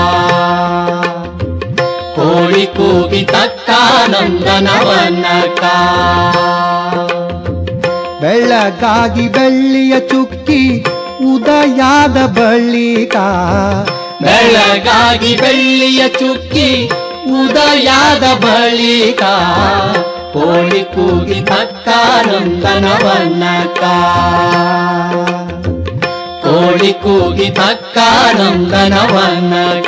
ಕೋಳಿ ಕೂಗಿ ತಕ್ಕ ನಂದನವನಕ ಬೆಳಗಾಗಿ ಬೆಳ್ಳಿಯ ಚುಕ್ಕಿ ಉದಯಾದ ಬಳಿಕ ಬೆಳಗಾಗಿ ಬೆಳ್ಳಿಯ ಚುಕ್ಕಿ ಉದಯಾದ ಬಳಿಕ ಕೋಳಿ ಕೂಗಿ ತಕ್ಕ ನಂದನವನಕ ಕೋಳಿ ಕೂಗಿ ತಕ್ಕ ನಂದನವನಕ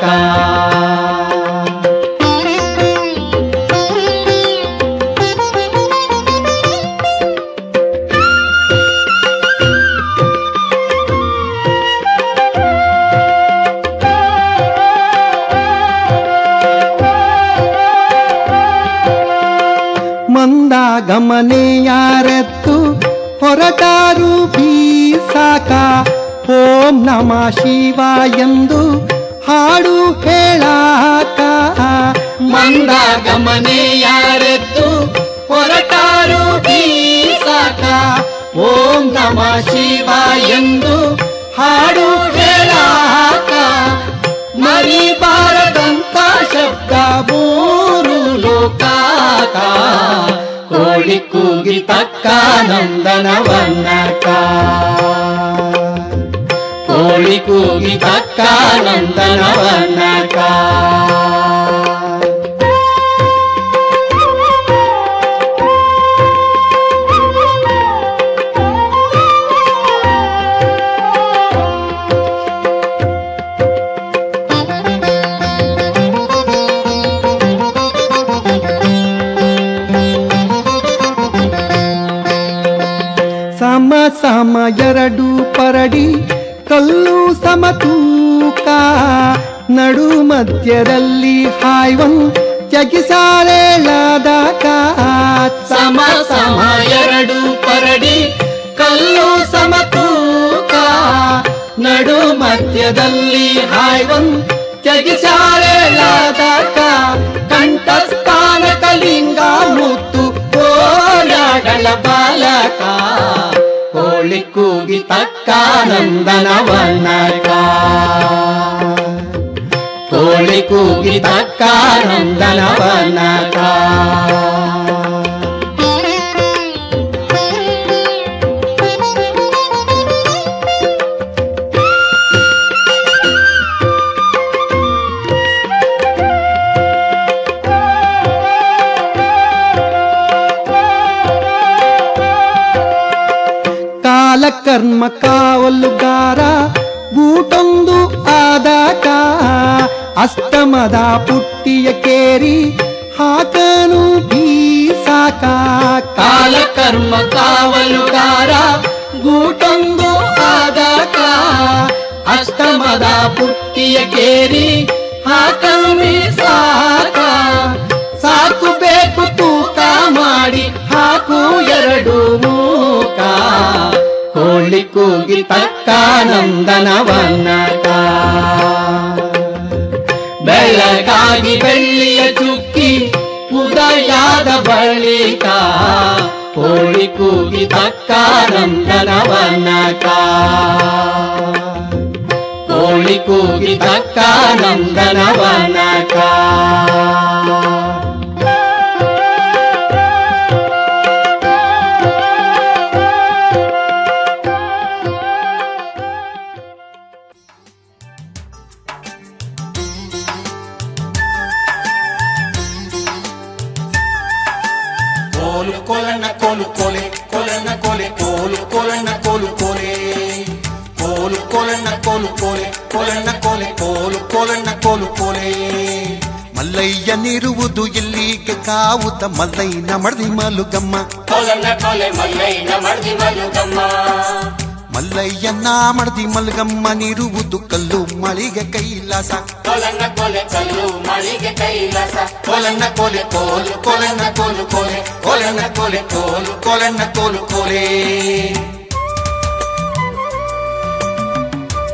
ಮಂದ ಗಮನೆಯಾರೆತ್ತು ಹೊರಟಾರು ಬೀಸಾಕ ಓಂ ನಮ ಶಿವ ಎಂದು ಹಾಡು ಹೇಳಾಕ ಮಂದ ಗಮನೆಯಾರೆತ್ತು ಹೊರಟಾರು ಬೀಸಾಕ ಓಂ ನಮ ಶಿವ ಎಂದು ಹಾಡು ಹೇಳಾಕ ಮರಿಬಾರದಂತ ಶಬ್ದ ಮೂರು ಲೋಕಾಕ ಕೋಳಿ ಕೂಗಿ ತಕ್ಕ ನಂದನವನ್ನಕ ಕೋಳಿ ಕೂಗಿ ತಕ್ಕ ನಂದನವನ್ನಕ ಸಮ ಸಮ ಎರಡು ಪರಡಿ ಕಲ್ಲು ಸಮತೂಕ ನಡು ಮಧ್ಯದಲ್ಲಿ ಹಾಯ್ವನ್ ಜಗಿಸಾರೇಳಾದಕ ಸಮ ಸಮ ಎರಡು ಪರಡಿ ಕಲ್ಲು ಸಮತೂಕ ನಡು ಮಧ್ಯದಲ್ಲಿ ಹಾಯ್ವನ್ ಜಗಿಸಾರೇಳಾದಕ ಕಂಠಸ್ಥಾನ ಕಲಿಂಗ ಮುತ್ತು ಕೋಲಾಡಳ ಬಾಲಕ ಕೋಳಿ ಕೂಗಿ ತಕ್ಕ ನಂದನವನಕ ಕೋಳಿ ಕೂಗಿ ತಕ್ಕ ನಂದನವನಕ ಕಾಲಕರ್ಮ ಕಾವಲುಗಾರ ಗೂಟೊಂದು ಆದಕ ಅಷ್ಟಮದ ಪುಟ್ಟಿಯ ಕೇರಿ ಹಾಕನು ಬೀಸಾಕ ಕಾಲಕರ್ಮ ಕಾವಲುಗಾರ ಗೂಟೊಂದು ಆದಕ ಅಷ್ಟಮದ ಪುಟ್ಟಿಯ ಕೇರಿ ಹಾಕಲು ಸಾಕ ಸಾಕು ಬೇಕು ತೂಕ ಮಾಡಿ ಹಾಕು ಎರಡು ಮೂಕ ಕೋಳಿ ಕೂಗಿ ತಕ್ಕ ನಂದನವನಕ ಬೆಳಗಾಗಿ ಬೆಳ್ಳಿಯ ಚುಕ್ಕಿ ಉದಯಾದ ಬಳಿಕ ಕೋಳಿ ಕೂಗಿ ತಕ್ಕ ನಂದನವನಕ ಕೋಳಿ ಕೂಗಿ ತಕ್ಕ ನಂದನವನಕ ಕೋಲು ಕೊಲನ ಕೋಲು ಕೊಲೆ ಕೊಲನ ಕೊಲೆ ಕೋಲು ಕೊಲನ ಕೋಲು ಕೊಲೆ ಕೋಲು ಕೊಲನ ಕೋಲು ಕೊಲೆ ಕೊಲನ ಕೊಲೆ ಕೋಲು ಕೊಲನ ಕೋಲು ಕೊಲೆ ಮಲ್ಲಯ್ಯನಿರುವುದು ಇಲ್ಲಿಗೆ ಕಾವುತ ಮಲ್ಲಯ್ಯನ ಮಡದಿ ಮಲುಗಮ್ಮ ಕೊಲನ ಕೊಲೆ ಮಲ್ಲೈನ ಮಡ್ದಿ ಮಲುಗಮ್ಮ ಮಲ್ಲಯ್ಯನ ಮಡದಿ ಮಲ್ಗಮ್ಮನಿರುವುದು ಕಲ್ಲು ಮಳಿಗೆ ಕೈಲಾಸ ಕೊಲನ್ನ ಕೊಲೆ ಕಲ್ಲು ಮಳಿಗೆ ಕೈಲಾಸ ಕೊಲನ್ನ ಕೊಲೆ ಕೋಲು ಕೊಲನ್ನ ಕೋಲು ಕೋಲೆ ಕೊಲನ್ನ ಕೊಲೆ ಕೋಲು ಕೊಲನ್ನ ಕೋಲು ಕೋಲೆ